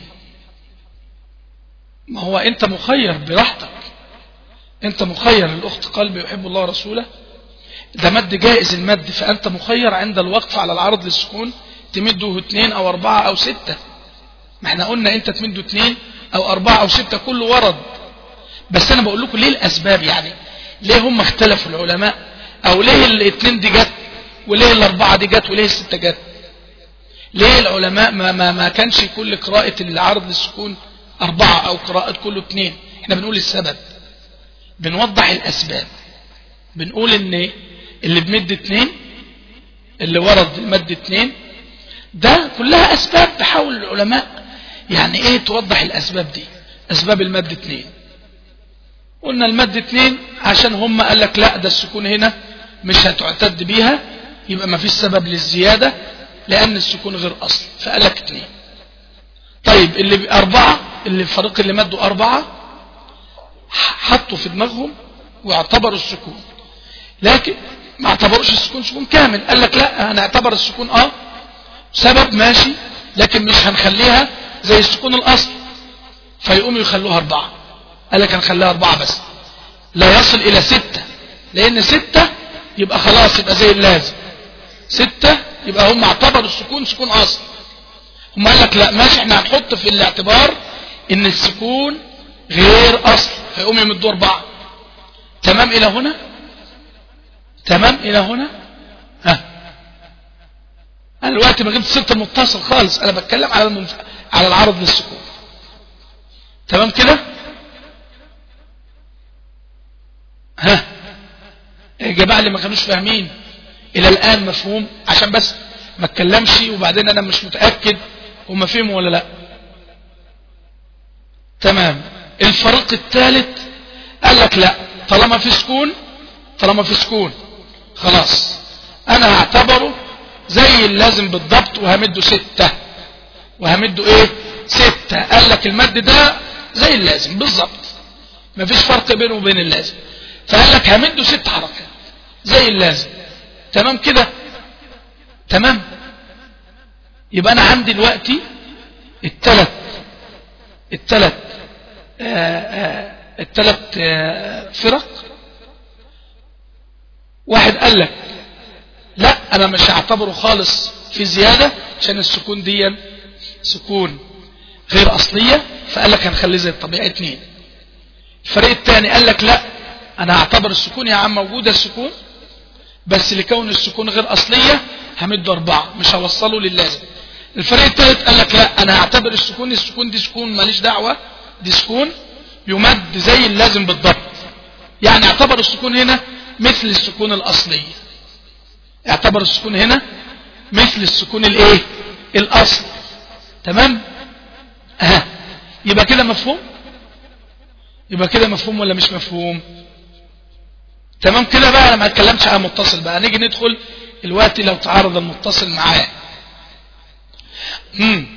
ما هو انت مخير براحتك انت مخير الاخت قلبي يحب الله ورسوله ده مد جائز المد فانت مخير عند الوقف على العرض للسكون تمده اثنين او اربعة او ستة ما احنا قلنا انت تمده اثنين او اربعة او ستة كله ورد بس انا بقول لكم ليه الاسباب يعني ليه هم اختلفوا العلماء او ليه الاثنين دي جت وليه الاربعة دي جت وليه الستة جت ليه العلماء ما, ما, ما كانش كل قراءة العرض للسكون اربعة او قراءة كله اثنين احنا بنقول السبب بنوضح الاسباب بنقول ان اللي بمد اثنين اللي ورد المد اثنين ده كلها اسباب بحاول العلماء يعني ايه توضح الاسباب دي اسباب المد اثنين قلنا المد اثنين عشان هم قال لك لا ده السكون هنا مش هتعتد بيها يبقى ما فيش سبب للزيادة لان السكون غير اصل فقال لك اثنين طيب اللي اربعة اللي الفريق اللي مدوا اربعة حطوا في دماغهم واعتبروا السكون لكن ما اعتبروش السكون سكون كامل قال لك لا هنعتبر السكون اه سبب ماشي لكن مش هنخليها زي السكون الاصل فيقوموا يخلوها اربعة قال لك هنخليها اربعة بس لا يصل الى ستة لان ستة يبقى خلاص يبقى زي اللازم ستة يبقى هم اعتبروا السكون سكون اصل هم قال لك لا ماشي احنا هنحط في الاعتبار ان السكون غير اصل فيقوم يمدوا اربعة تمام الى هنا تمام الى هنا ها انا دلوقتي ما جبت سيره المتصل خالص انا بتكلم على المنف... على العرض للسكون تمام كده ها الجماعه اللي ما كانوش فاهمين الى الان مفهوم عشان بس ما اتكلمش وبعدين انا مش متاكد هم فهموا ولا لا تمام الفريق الثالث قال لك لا طالما في سكون طالما في سكون خلاص انا هعتبره زي اللازم بالضبط وهمده ستة وهمده ايه ستة قال لك المد ده زي اللازم بالضبط مفيش فرق بينه وبين اللازم فقال لك همده ست حركات زي اللازم تمام كده تمام يبقى انا عندي دلوقتي الثلاث الثلاث الثلاث فرق واحد قال لك لا انا مش هعتبره خالص في زيادة عشان السكون دي سكون غير اصلية فقال لك هنخليه زي الطبيعي اتنين الفريق الثاني قال لك لا انا هعتبر السكون يا عم موجودة السكون بس لكون السكون غير اصلية همده اربعة مش هوصله للازم الفريق الثالث قال لك لا انا هعتبر السكون السكون دي سكون ماليش دعوة دي سكون يمد زي اللازم بالضبط يعني اعتبر السكون هنا مثل السكون الاصلية اعتبر السكون هنا مثل السكون الايه الاصل تمام اه. يبقى كده مفهوم يبقى كده مفهوم ولا مش مفهوم تمام كده بقى انا ما اتكلمش عن متصل بقى نيجي ندخل الوقت لو تعارض المتصل معاه امم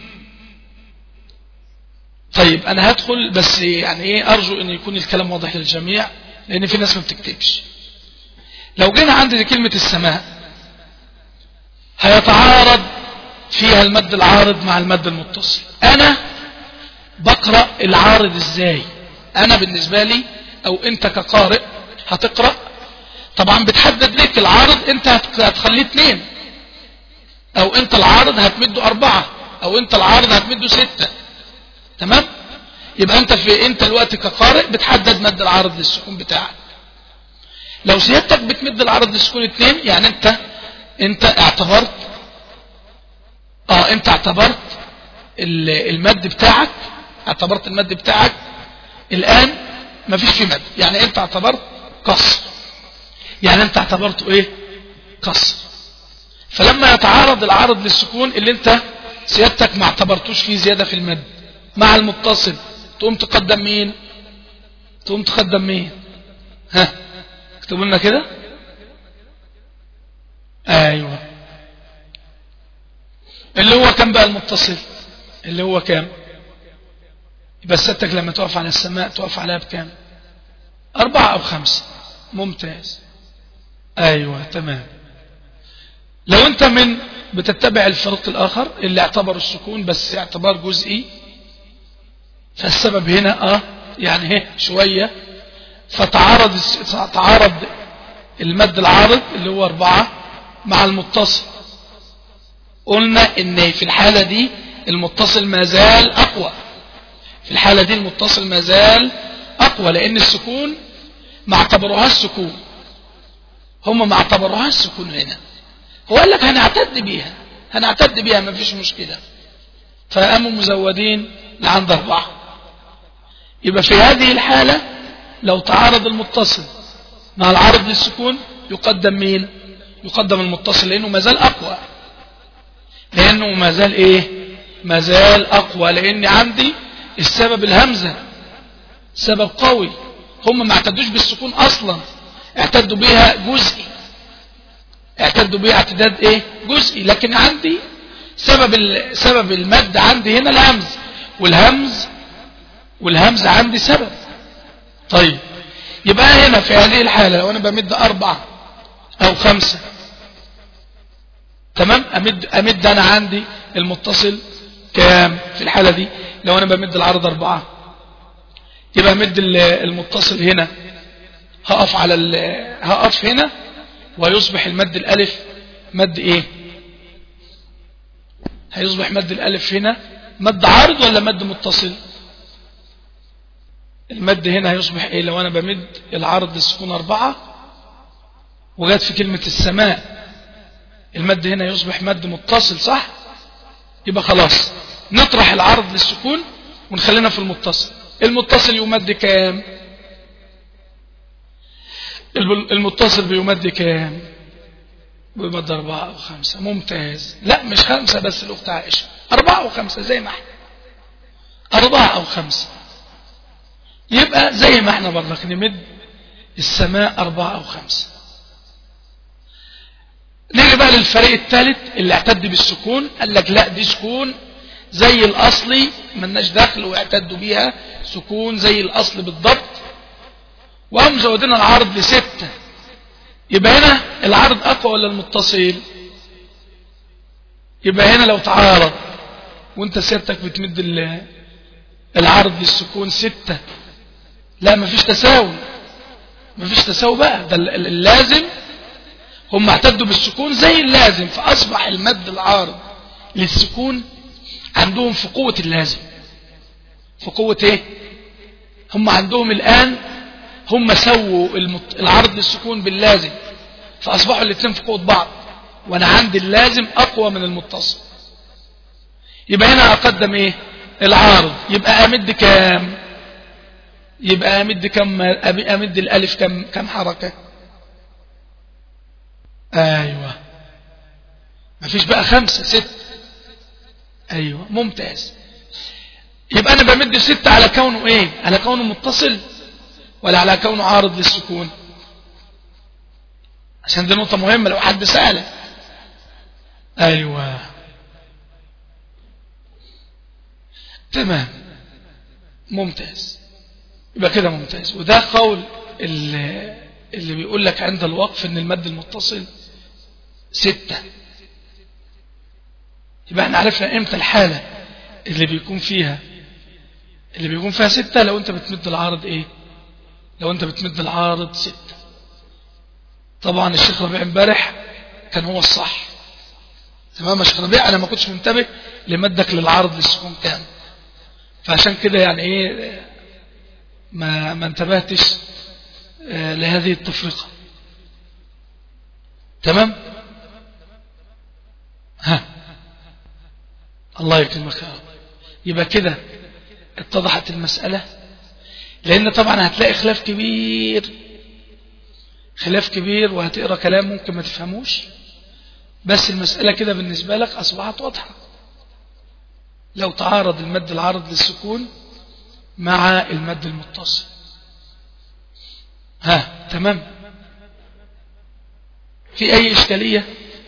طيب انا هدخل بس يعني ايه ارجو ان يكون الكلام واضح للجميع لان في ناس ما بتكتبش لو جينا عند كلمة السماء هيتعارض فيها المد العارض مع المد المتصل انا بقرأ العارض ازاي انا بالنسبة لي او انت كقارئ هتقرأ طبعا بتحدد لك العارض انت هتخليه اثنين او انت العارض هتمده اربعة او انت العارض هتمده ستة تمام يبقى انت في انت الوقت كقارئ بتحدد مد العارض للسكون بتاعك لو سيادتك بتمد العرض للسكون اتنين يعني انت انت اعتبرت اه انت اعتبرت المد بتاعك اعتبرت المد بتاعك الان مفيش فيه مد يعني انت اعتبرت قصر يعني انت اعتبرته ايه قصر فلما يتعارض العرض للسكون اللي انت سيادتك ما اعتبرتوش فيه زيادة في المد مع المتصل تقوم تقدم مين تقوم تقدم مين ها اكتبوا لنا كده ايوه اللي هو كم بقى المتصل اللي هو كام يبقى ستك لما تقف على السماء تقف عليها بكام أربعة أو خمسة ممتاز أيوة تمام لو أنت من بتتبع الفريق الآخر اللي اعتبر السكون بس اعتبار جزئي فالسبب هنا اه يعني هي شوية فتعارض تعارض المد العارض اللي هو أربعة مع المتصل قلنا ان في الحالة دي المتصل ما زال أقوى في الحالة دي المتصل ما زال أقوى لأن السكون ما اعتبروهاش سكون هم ما اعتبروهاش سكون هنا هو قال لك هنعتد بيها هنعتد بيها ما فيش مشكلة فقاموا مزودين لعند أربعة يبقى في هذه الحالة لو تعارض المتصل مع العرض للسكون يقدم مين يقدم المتصل لأنه ما زال أقوى لأنه ما زال إيه ما زال أقوى لأن عندي السبب الهمزة سبب قوي هم ما اعتدوش بالسكون أصلا اعتدوا بها جزئي اعتدوا بها اعتداد ايه جزئي لكن عندي سبب سبب المد عندي هنا الهمز والهمز والهمز عندي سبب طيب يبقى هنا في هذه الحالة لو انا بمد اربعة او خمسة تمام امد, أمد انا عندي المتصل كام في الحالة دي لو انا بمد العرض اربعة يبقى امد المتصل هنا هقف على هقف هنا ويصبح المد الالف مد ايه هيصبح مد الالف هنا مد عارض ولا مد متصل المد هنا هيصبح ايه لو انا بمد العرض للسكون اربعة وجات في كلمة السماء المد هنا يصبح مد متصل صح يبقى خلاص نطرح العرض للسكون ونخلينا في المتصل المتصل يمد كام المتصل بيمد كام بيمد أربعة أو خمسة ممتاز لا مش خمسة بس الأخت عائشة أربعة أو خمسة زي ما احنا أربعة أو خمسة يبقى زي ما احنا برضك نمد السماء أربعة أو خمسة نيجي بقى للفريق الثالث اللي اعتد بالسكون قال لك لا دي سكون زي الأصلي ملناش دخل واعتدوا بيها سكون زي الأصل بالضبط وهم زودنا العرض لستة يبقى هنا العرض أقوى ولا المتصل يبقى هنا لو تعارض وانت سيادتك بتمد العرض للسكون ستة لا مفيش تساوي مفيش تساوي بقى ده اللازم هم اعتدوا بالسكون زي اللازم فأصبح المد العارض للسكون عندهم في قوة اللازم في قوة ايه هم عندهم الآن هم سووا العرض للسكون باللازم فأصبحوا الاثنين في قوة بعض وأنا عندي اللازم أقوى من المتصل يبقى هنا أقدم إيه العارض يبقى أمد كام يبقى أمد كم أمد الألف كم كم حركة أيوة مفيش بقى خمسة ست أيوة ممتاز يبقى أنا بمد ستة على كونه إيه على كونه متصل ولا على كونه عارض للسكون عشان دي نقطة مهمة لو حد سألك أيوة تمام ممتاز يبقى كده ممتاز وده قول اللي, اللي بيقول لك عند الوقف ان المد المتصل ستة يبقى احنا عرفنا امتى الحالة اللي بيكون فيها اللي بيكون فيها ستة لو انت بتمد العارض ايه لو انت بتمد العارض ستة طبعا الشيخ ربيع امبارح كان هو الصح تمام يا شيخ ربيع انا ما كنتش منتبه لمدك للعرض للسكون كام فعشان كده يعني ايه ما ما انتبهتش لهذه التفرقة تمام ها الله يكرمك يا رب يبقى كده اتضحت المسألة لأن طبعا هتلاقي خلاف كبير خلاف كبير وهتقرأ كلام ممكن ما تفهموش بس المسألة كده بالنسبة لك أصبحت واضحة لو تعارض المد العارض للسكون مع المد المتصل ها تمام في أي إشكالية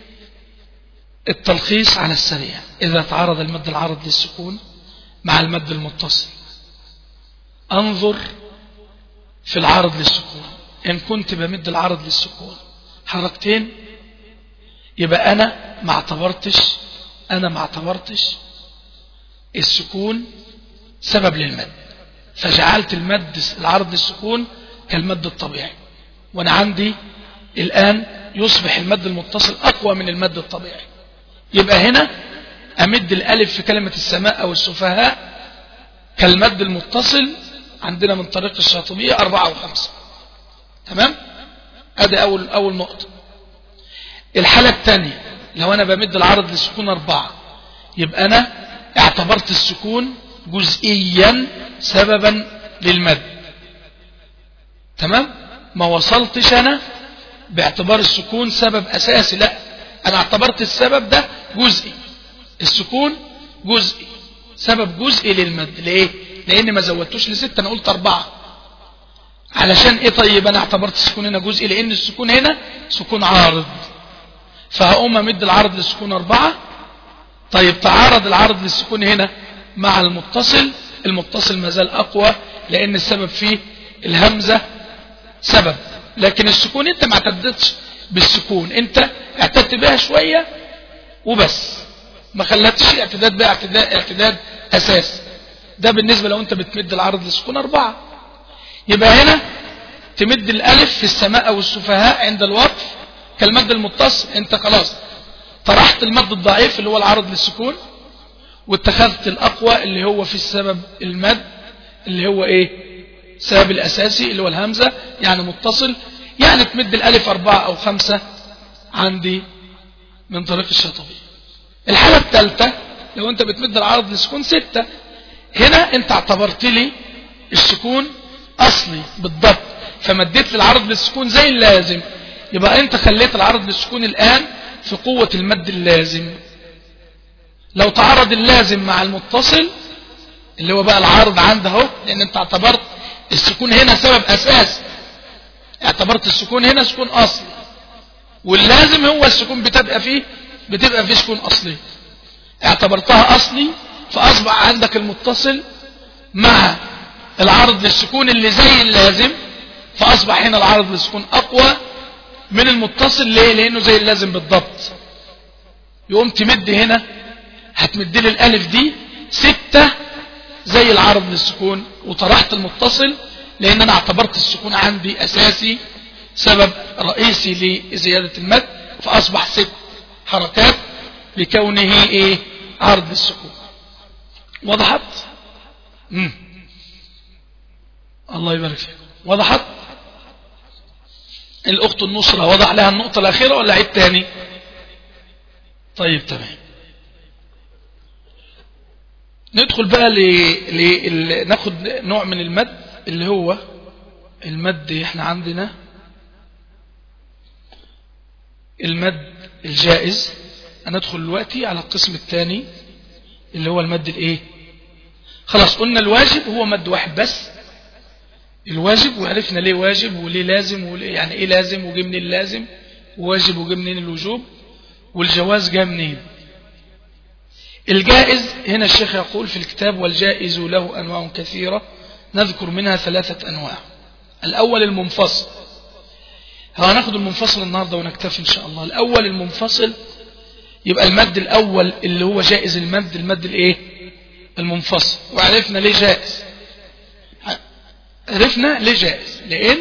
التلخيص على السريع إذا تعارض المد العارض للسكون مع المد المتصل أنظر في العارض للسكون إن كنت بمد العارض للسكون حركتين يبقى أنا ما اعتبرتش أنا ما اعتبرتش السكون سبب للمد فجعلت المد العرض للسكون كالمد الطبيعي وانا عندي الآن يصبح المد المتصل أقوى من المد الطبيعي يبقى هنا أمد الألف في كلمة السماء أو السفهاء كالمد المتصل عندنا من طريق الشاطبية أربعة وخمسة تمام أدي أول, أول نقطة الحالة الثانية لو أنا بمد العرض للسكون أربعة يبقى أنا اعتبرت السكون جزئيا سببا للمد تمام ما وصلتش أنا باعتبار السكون سبب أساسي لا أنا اعتبرت السبب ده جزئي السكون جزئي سبب جزئي للمد ليه لأن ما زودتوش لستة أنا قلت أربعة علشان إيه طيب أنا اعتبرت السكون هنا جزئي لأن السكون هنا سكون عارض فهقوم أمد العرض للسكون أربعة طيب تعارض العرض للسكون هنا مع المتصل المتصل ما زال أقوى لأن السبب فيه الهمزة سبب لكن السكون انت ما اعتدتش بالسكون انت اعتدت بها شوية وبس ما خلتش اعتداد بها اعتداد, اعتداد اساس ده بالنسبة لو انت بتمد العرض للسكون اربعة يبقى هنا تمد الالف في السماء او السفهاء عند الوقف كالمد المتصل انت خلاص طرحت المد الضعيف اللي هو العرض للسكون واتخذت الاقوى اللي هو في السبب المد اللي هو ايه السبب الأساسي اللي هو الهمزة يعني متصل يعني تمد الألف أربعة أو خمسة عندي من طريق الشاطبي الحالة الثالثة لو انت بتمد العرض للسكون ستة هنا انت اعتبرت لي السكون اصلي بالضبط فمديت للعرض للسكون زي اللازم يبقى انت خليت العرض للسكون الان في قوة المد اللازم لو تعرض اللازم مع المتصل اللي هو بقى العرض عنده اهو لان انت اعتبرت السكون هنا سبب اساس اعتبرت السكون هنا سكون اصلي واللازم هو السكون بتبقى فيه بتبقى فيه سكون اصلي اعتبرتها اصلي فاصبح عندك المتصل مع العرض للسكون اللي زي اللازم فاصبح هنا العرض للسكون اقوى من المتصل ليه لانه زي اللازم بالضبط يقوم تمد هنا هتمد لي الالف دي ستة زي العرض للسكون وطرحت المتصل لان انا اعتبرت السكون عندي اساسي سبب رئيسي لزيادة المد فاصبح ست حركات لكونه ايه عرض للسكون وضحت مم. الله يبارك فيك وضحت الاخت النصرة وضع لها النقطة الاخيرة ولا عيد تاني طيب تمام ندخل بقى ل... ل... ناخد نوع من المد اللي هو المد احنا عندنا المد الجائز هندخل دلوقتي على القسم الثاني اللي هو المد الايه خلاص قلنا الواجب هو مد واحد بس الواجب وعرفنا ليه واجب وليه لازم وليه يعني ايه لازم وجه منين اللازم وواجب وجه منين الوجوب والجواز جاء منين الجائز هنا الشيخ يقول في الكتاب والجائز له أنواع كثيرة نذكر منها ثلاثة أنواع الأول المنفصل هناخد المنفصل النهاردة ونكتفي إن شاء الله الأول المنفصل يبقى المد الأول اللي هو جائز المد المد الإيه المنفصل وعرفنا ليه جائز عرفنا ليه جائز لأن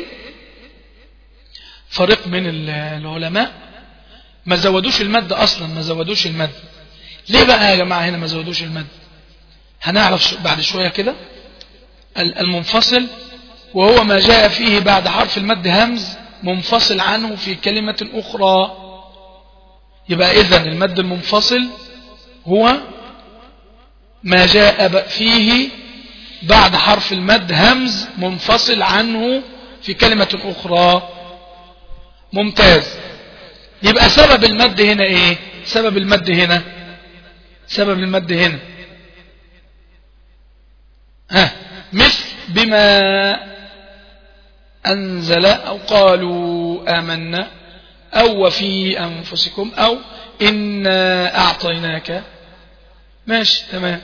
فريق من العلماء ما زودوش المد أصلا ما زودوش المد ليه بقى يا جماعة هنا ما زودوش المد هنعرف بعد شوية كده المنفصل وهو ما جاء فيه بعد حرف المد همز منفصل عنه في كلمة أخرى يبقى إذن المد المنفصل هو ما جاء فيه بعد حرف المد همز منفصل عنه في كلمة أخرى ممتاز يبقى سبب المد هنا ايه سبب المد هنا سبب المد هنا ها مثل بما أنزل أو قالوا آمنا أو وفي أنفسكم أو إنا أعطيناك ماشي تمام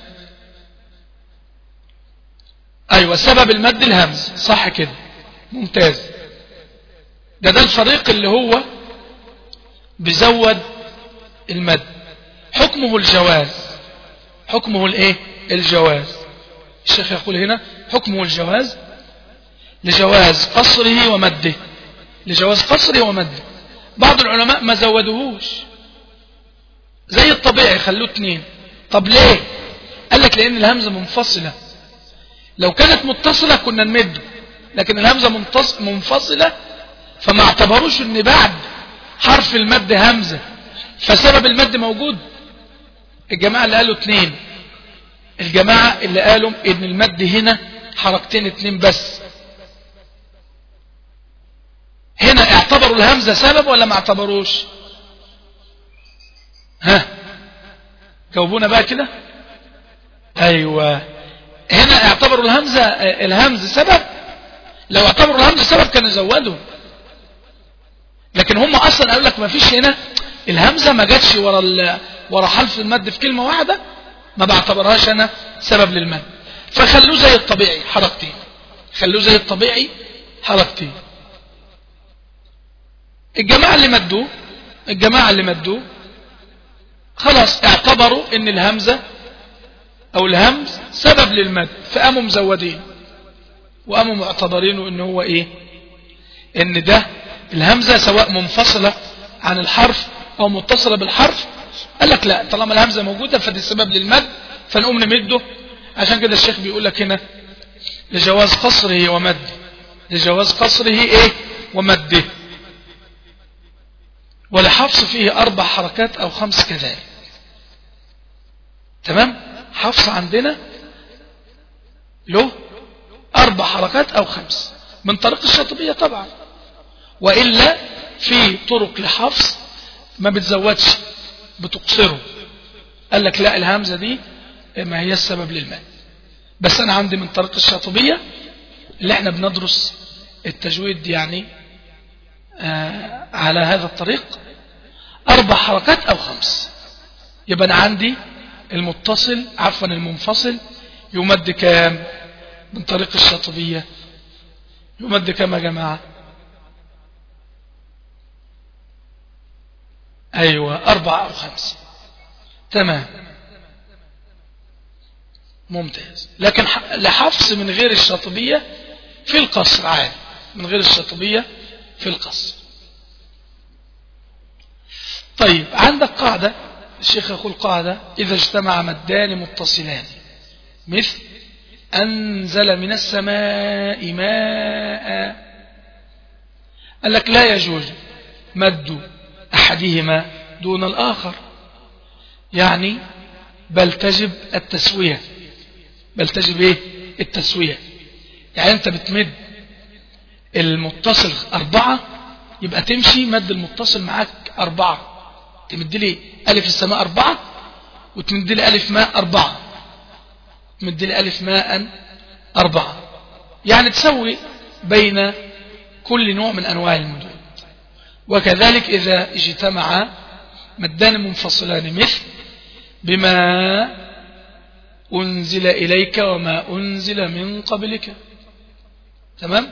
أيوة سبب المد الهمز صح كده ممتاز ده ده الفريق اللي هو بزود المد حكمه الجواز حكمه الايه الجواز الشيخ يقول هنا حكمه الجواز لجواز قصره ومده لجواز قصره ومده بعض العلماء ما زودوهوش زي الطبيعي خلوه اتنين طب ليه قال لك لان الهمزة منفصلة لو كانت متصلة كنا نمده لكن الهمزة منفصلة فما اعتبروش ان بعد حرف المد همزة فسبب المد موجود الجماعة اللي قالوا اتنين الجماعة اللي قالوا ان المد هنا حركتين اتنين بس هنا اعتبروا الهمزة سبب ولا ما اعتبروش ها جاوبونا بقى كده ايوه هنا اعتبروا الهمزة الهمز سبب لو اعتبروا الهمز سبب كانوا زودوا لكن هم اصلا قالوا لك ما فيش هنا الهمزة ما جاتش ورا ورا حرف المد في كلمة واحدة ما بعتبرهاش انا سبب للمد فخلوه زي الطبيعي حركتين خلوه زي الطبيعي حركتين الجماعة اللي مدوه الجماعة اللي مدوه خلاص اعتبروا ان الهمزة او الهمز سبب للمد فقاموا مزودين وقاموا معتبرينه ان هو ايه ان ده الهمزة سواء منفصلة عن الحرف او متصلة بالحرف قال لك لا طالما الهمزة موجودة فدي سبب للمد فنقوم نمده عشان كده الشيخ بيقول لك هنا لجواز قصره ومده لجواز قصره ايه ومده ولحفص فيه أربع حركات أو خمس كذلك تمام حفص عندنا له أربع حركات أو خمس من طريق الشاطبية طبعا وإلا في طرق لحفص ما بتزودش بتقصره قال لك لا الهمزة دي ما هي السبب للمال بس أنا عندي من طريق الشاطبية اللي احنا بندرس التجويد يعني آه على هذا الطريق أربع حركات أو خمس يبقى أنا عندي المتصل عفوا المنفصل يمد كام من طريق الشاطبية يمد كام يا جماعة أيوة أربعة أو خمسة تمام ممتاز لكن لحفص من غير الشاطبية في القصر عادي من غير الشاطبية في القصر طيب عندك قاعدة الشيخ يقول قاعدة إذا اجتمع مدان متصلان مثل أنزل من السماء ماء قال لك لا يجوز مد أحدهما دون الآخر يعني بل تجب التسوية بل تجب إيه التسوية يعني أنت بتمد المتصل أربعة يبقى تمشي مد المتصل معاك أربعة تمد لي ألف السماء أربعة وتمد لي ألف ماء أربعة تمد لي ألف ماء أربعة يعني تسوي بين كل نوع من أنواع المدود وكذلك إذا اجتمع مدان منفصلان مثل بما أنزل إليك وما أنزل من قبلك تمام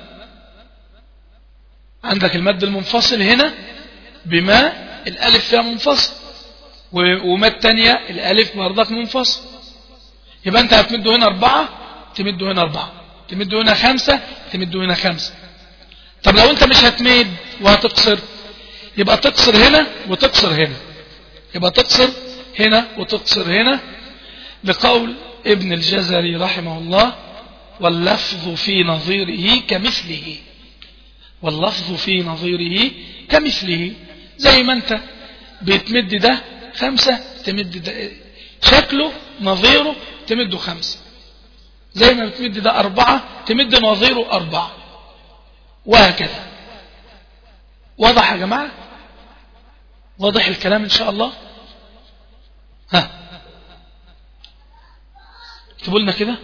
عندك المد المنفصل هنا بما الألف فيها منفصل وما التانية الألف برضك منفصل يبقى أنت هتمده هنا أربعة تمده هنا أربعة تمده هنا خمسة تمده هنا خمسة طب لو أنت مش هتمد وهتقصر يبقى تقصر هنا وتقصر هنا يبقى تقصر هنا وتقصر هنا لقول ابن الجزري رحمه الله واللفظ في نظيره كمثله واللفظ في نظيره كمثله زي ما انت بتمد ده خمسة تمد ده شكله نظيره تمده خمسة زي ما بتمد ده أربعة تمد نظيره أربعة وهكذا واضح يا جماعة واضح الكلام إن شاء الله ها اكتبوا لنا كده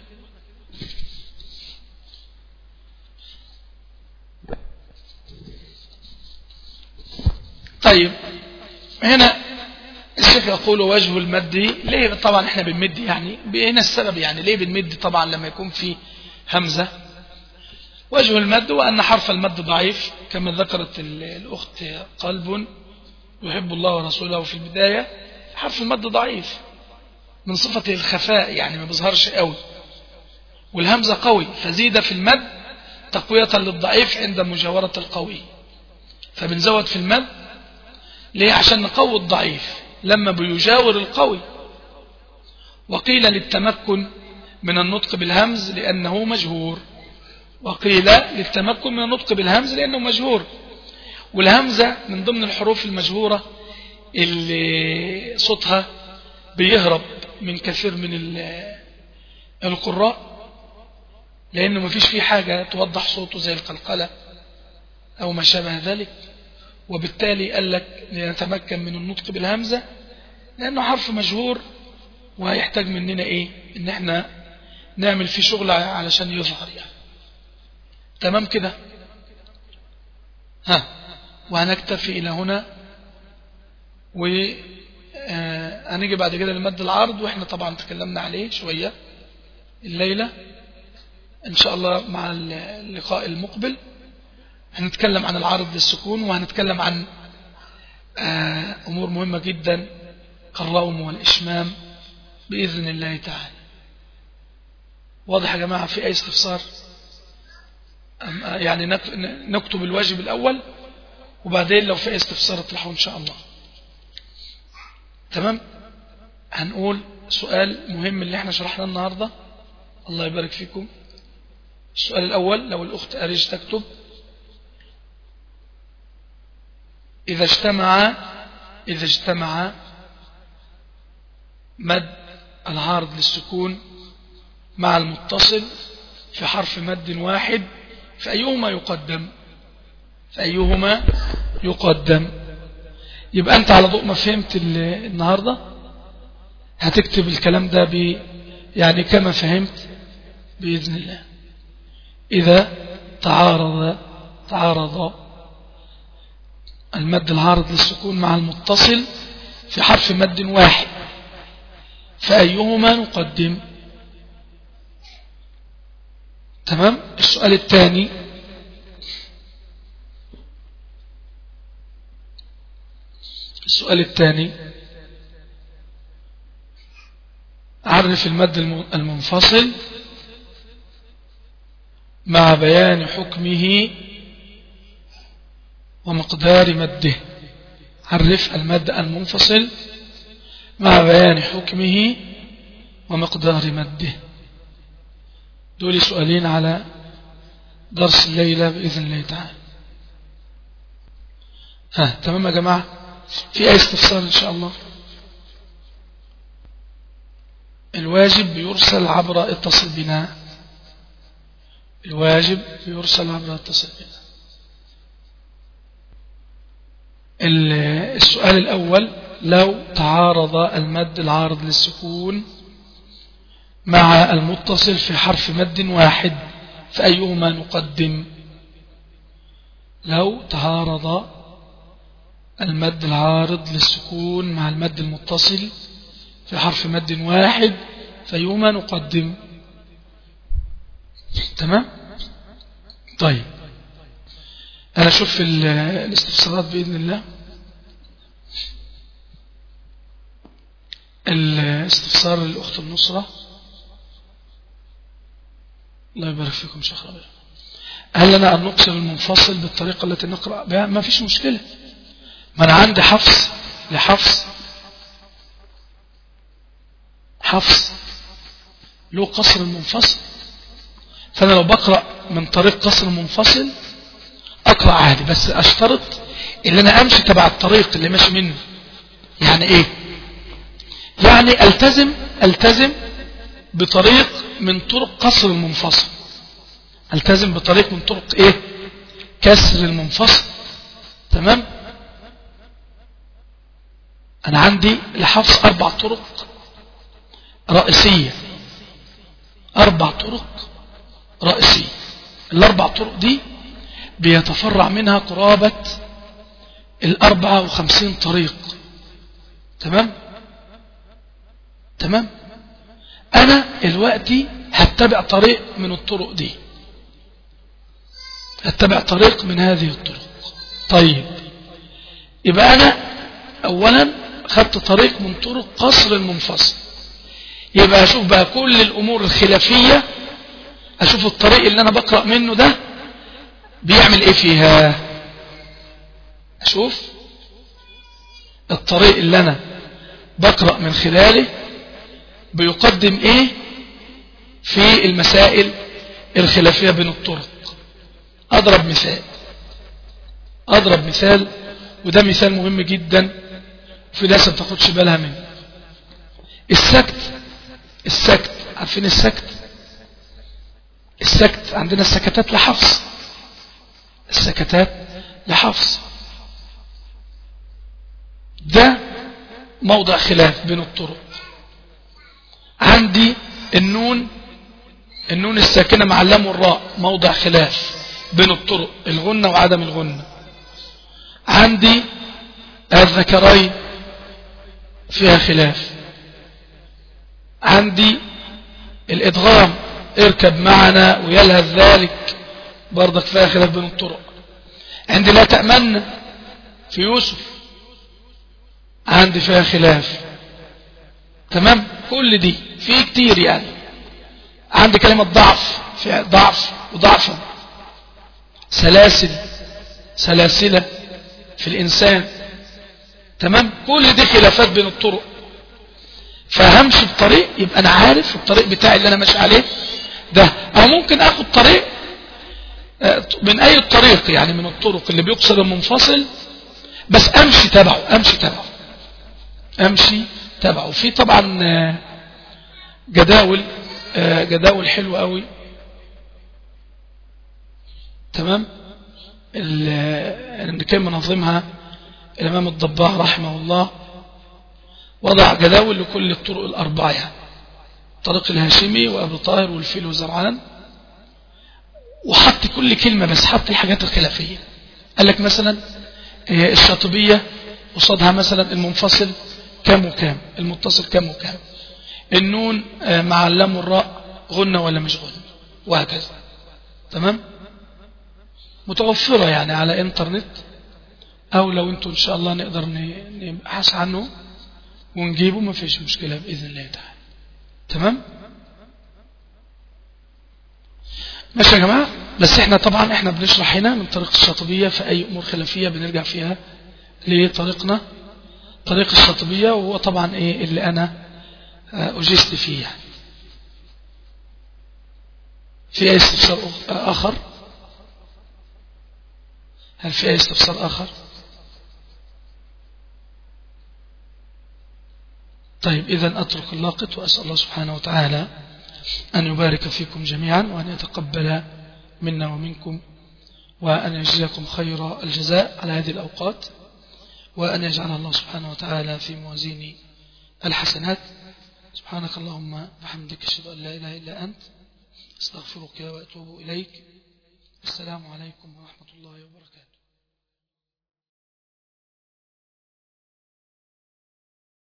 طيب هنا الشيخ يقول وجه المد ليه طبعا احنا بنمد يعني هنا السبب يعني ليه بنمد طبعا لما يكون في همزة وجه المد وأن حرف المد ضعيف كما ذكرت الأخت قلب يحب الله ورسوله في البداية حرف المد ضعيف من صفة الخفاء يعني ما بيظهرش قوي والهمزة قوي فزيد في المد تقوية للضعيف عند مجاورة القوي فبنزود في المد ليه عشان نقوي الضعيف لما بيجاور القوي وقيل للتمكن من النطق بالهمز لأنه مجهور وقيل للتمكن من النطق بالهمز لأنه مجهور والهمزة من ضمن الحروف المجهورة اللي صوتها بيهرب من كثير من القراء لأنه ما فيش فيه حاجة توضح صوته زي القلقلة أو ما شابه ذلك وبالتالي قال لك لنتمكن من النطق بالهمزة لأنه حرف مجهور وهيحتاج مننا إيه إن إحنا نعمل فيه شغل علشان يظهر يعني تمام كده ها وهنكتفي إلى هنا وهنيجي بعد كده لمد العرض وإحنا طبعا تكلمنا عليه شوية الليلة إن شاء الله مع اللقاء المقبل هنتكلم عن العرض للسكون وهنتكلم عن أمور مهمة جدا كالروم والإشمام بإذن الله تعالى واضح يا جماعة في أي استفسار يعني نكتب الواجب الأول وبعدين لو في أي استفسار اطرحه إن شاء الله تمام هنقول سؤال مهم اللي احنا شرحناه النهاردة الله يبارك فيكم السؤال الأول لو الأخت أريج تكتب إذا اجتمع إذا اجتمع مد العارض للسكون مع المتصل في حرف مد واحد فأيهما يقدم فأيهما يقدم يبقى أنت على ضوء ما فهمت النهاردة هتكتب الكلام ده ب يعني كما فهمت بإذن الله إذا تعارض تعارض المد العارض للسكون مع المتصل في حرف مد واحد فأيهما نقدم تمام السؤال الثاني السؤال الثاني عرف المد المنفصل مع بيان حكمه ومقدار مده عرف المد المنفصل مع بيان حكمه ومقدار مده دول سؤالين على درس الليلة بإذن الله تعالى ها تمام يا جماعة في أي استفسار إن شاء الله الواجب بيرسل عبر اتصل بنا الواجب بيرسل عبر اتصل بنا السؤال الأول لو تعارض المد العارض للسكون مع المتصل في حرف مد واحد فأيهما نقدم لو تعارض المد العارض للسكون مع المد المتصل في حرف مد واحد فأيهما نقدم تمام طيب أنا أشوف الاستفسارات بإذن الله الاستفسار للأخت النصرة الله يبارك فيكم شيخ ربيع هل لنا أن نقسم المنفصل بالطريقة التي نقرأ بها ما فيش مشكلة ما أنا عندي حفص لحفص حفص له قصر المنفصل فأنا لو بقرأ من طريق قصر منفصل أقرأ عادي بس أشترط إن أنا أمشي تبع الطريق اللي ماشي منه يعني إيه يعني ألتزم ألتزم بطريق من طرق قصر المنفصل ألتزم بطريق من طرق إيه كسر المنفصل تمام أنا عندي لحفظ أربع طرق رئيسية أربع طرق رئيسية الأربع طرق دي بيتفرع منها قرابة الأربعة وخمسين طريق تمام تمام أنا الوقت هتبع طريق من الطرق دي هتبع طريق من هذه الطرق طيب يبقى أنا أولا خدت طريق من طرق قصر المنفصل يبقى أشوف بقى كل الأمور الخلافية أشوف الطريق اللي أنا بقرأ منه ده بيعمل إيه فيها أشوف الطريق اللي أنا بقرأ من خلاله بيقدم إيه في المسائل الخلافية بين الطرق أضرب مثال أضرب مثال وده مثال مهم جدا وفي ناس ما تاخدش بالها منه السكت السكت عارفين السكت السكت عندنا السكتات لحفظ السكتات لحفظ ده موضع خلاف بين الطرق عندي النون النون الساكنة مع اللام والراء موضع خلاف بين الطرق الغنة وعدم الغنة عندي الذكرين فيها خلاف عندي الإدغام اركب معنا ويلهث ذلك برضك فيها خلاف بين الطرق عندي لا تأمن في يوسف عندي فيها خلاف تمام كل دي في كتير يعني عندي كلمة ضعف في ضعف وضعفا سلاسل سلاسلة في الإنسان تمام كل دي خلافات بين الطرق فهمشي بطريق يبقى أنا عارف الطريق بتاعي اللي أنا ماشي عليه ده أو ممكن أخد طريق من أي طريق يعني من الطرق اللي بيقصر المنفصل بس امشي تبعه امشي تبعه امشي تبعه في طبعا آه، جداول آه، جداول حلوة قوي تمام اللي كان منظمها الإمام الضباع رحمه الله وضع جداول لكل الطرق الأربعة يعني طريق الهاشمي وأبو طاهر والفيل وزرعان وحط كل كلمة بس حط الحاجات الخلافية قال لك مثلا آه، الشاطبية قصادها مثلا المنفصل كام وكام المتصل كام وكام النون آه، مع اللام والراء غنة ولا مش غنة وهكذا تمام متوفرة يعني على انترنت او لو انتوا ان شاء الله نقدر نبحث عنه ونجيبه ما فيش مشكلة بإذن الله تعالى تمام ماشي يا جماعة بس احنا طبعا احنا بنشرح هنا من طريق الشاطبية في اي امور خلافية بنرجع فيها لطريقنا طريق الشاطبية وهو طبعا ايه اللي انا آه، اجزت فيه يعني. في اي استفسار اخر هل في اي استفسار اخر طيب إذا أترك اللاقط وأسأل الله سبحانه وتعالى أن يبارك فيكم جميعا وأن يتقبل منا ومنكم وأن يجزيكم خير الجزاء على هذه الأوقات وأن يجعل الله سبحانه وتعالى في موازين الحسنات سبحانك اللهم بحمدك أشهد أن لا إله إلا أنت استغفرك وأتوب إليك السلام عليكم ورحمة الله وبركاته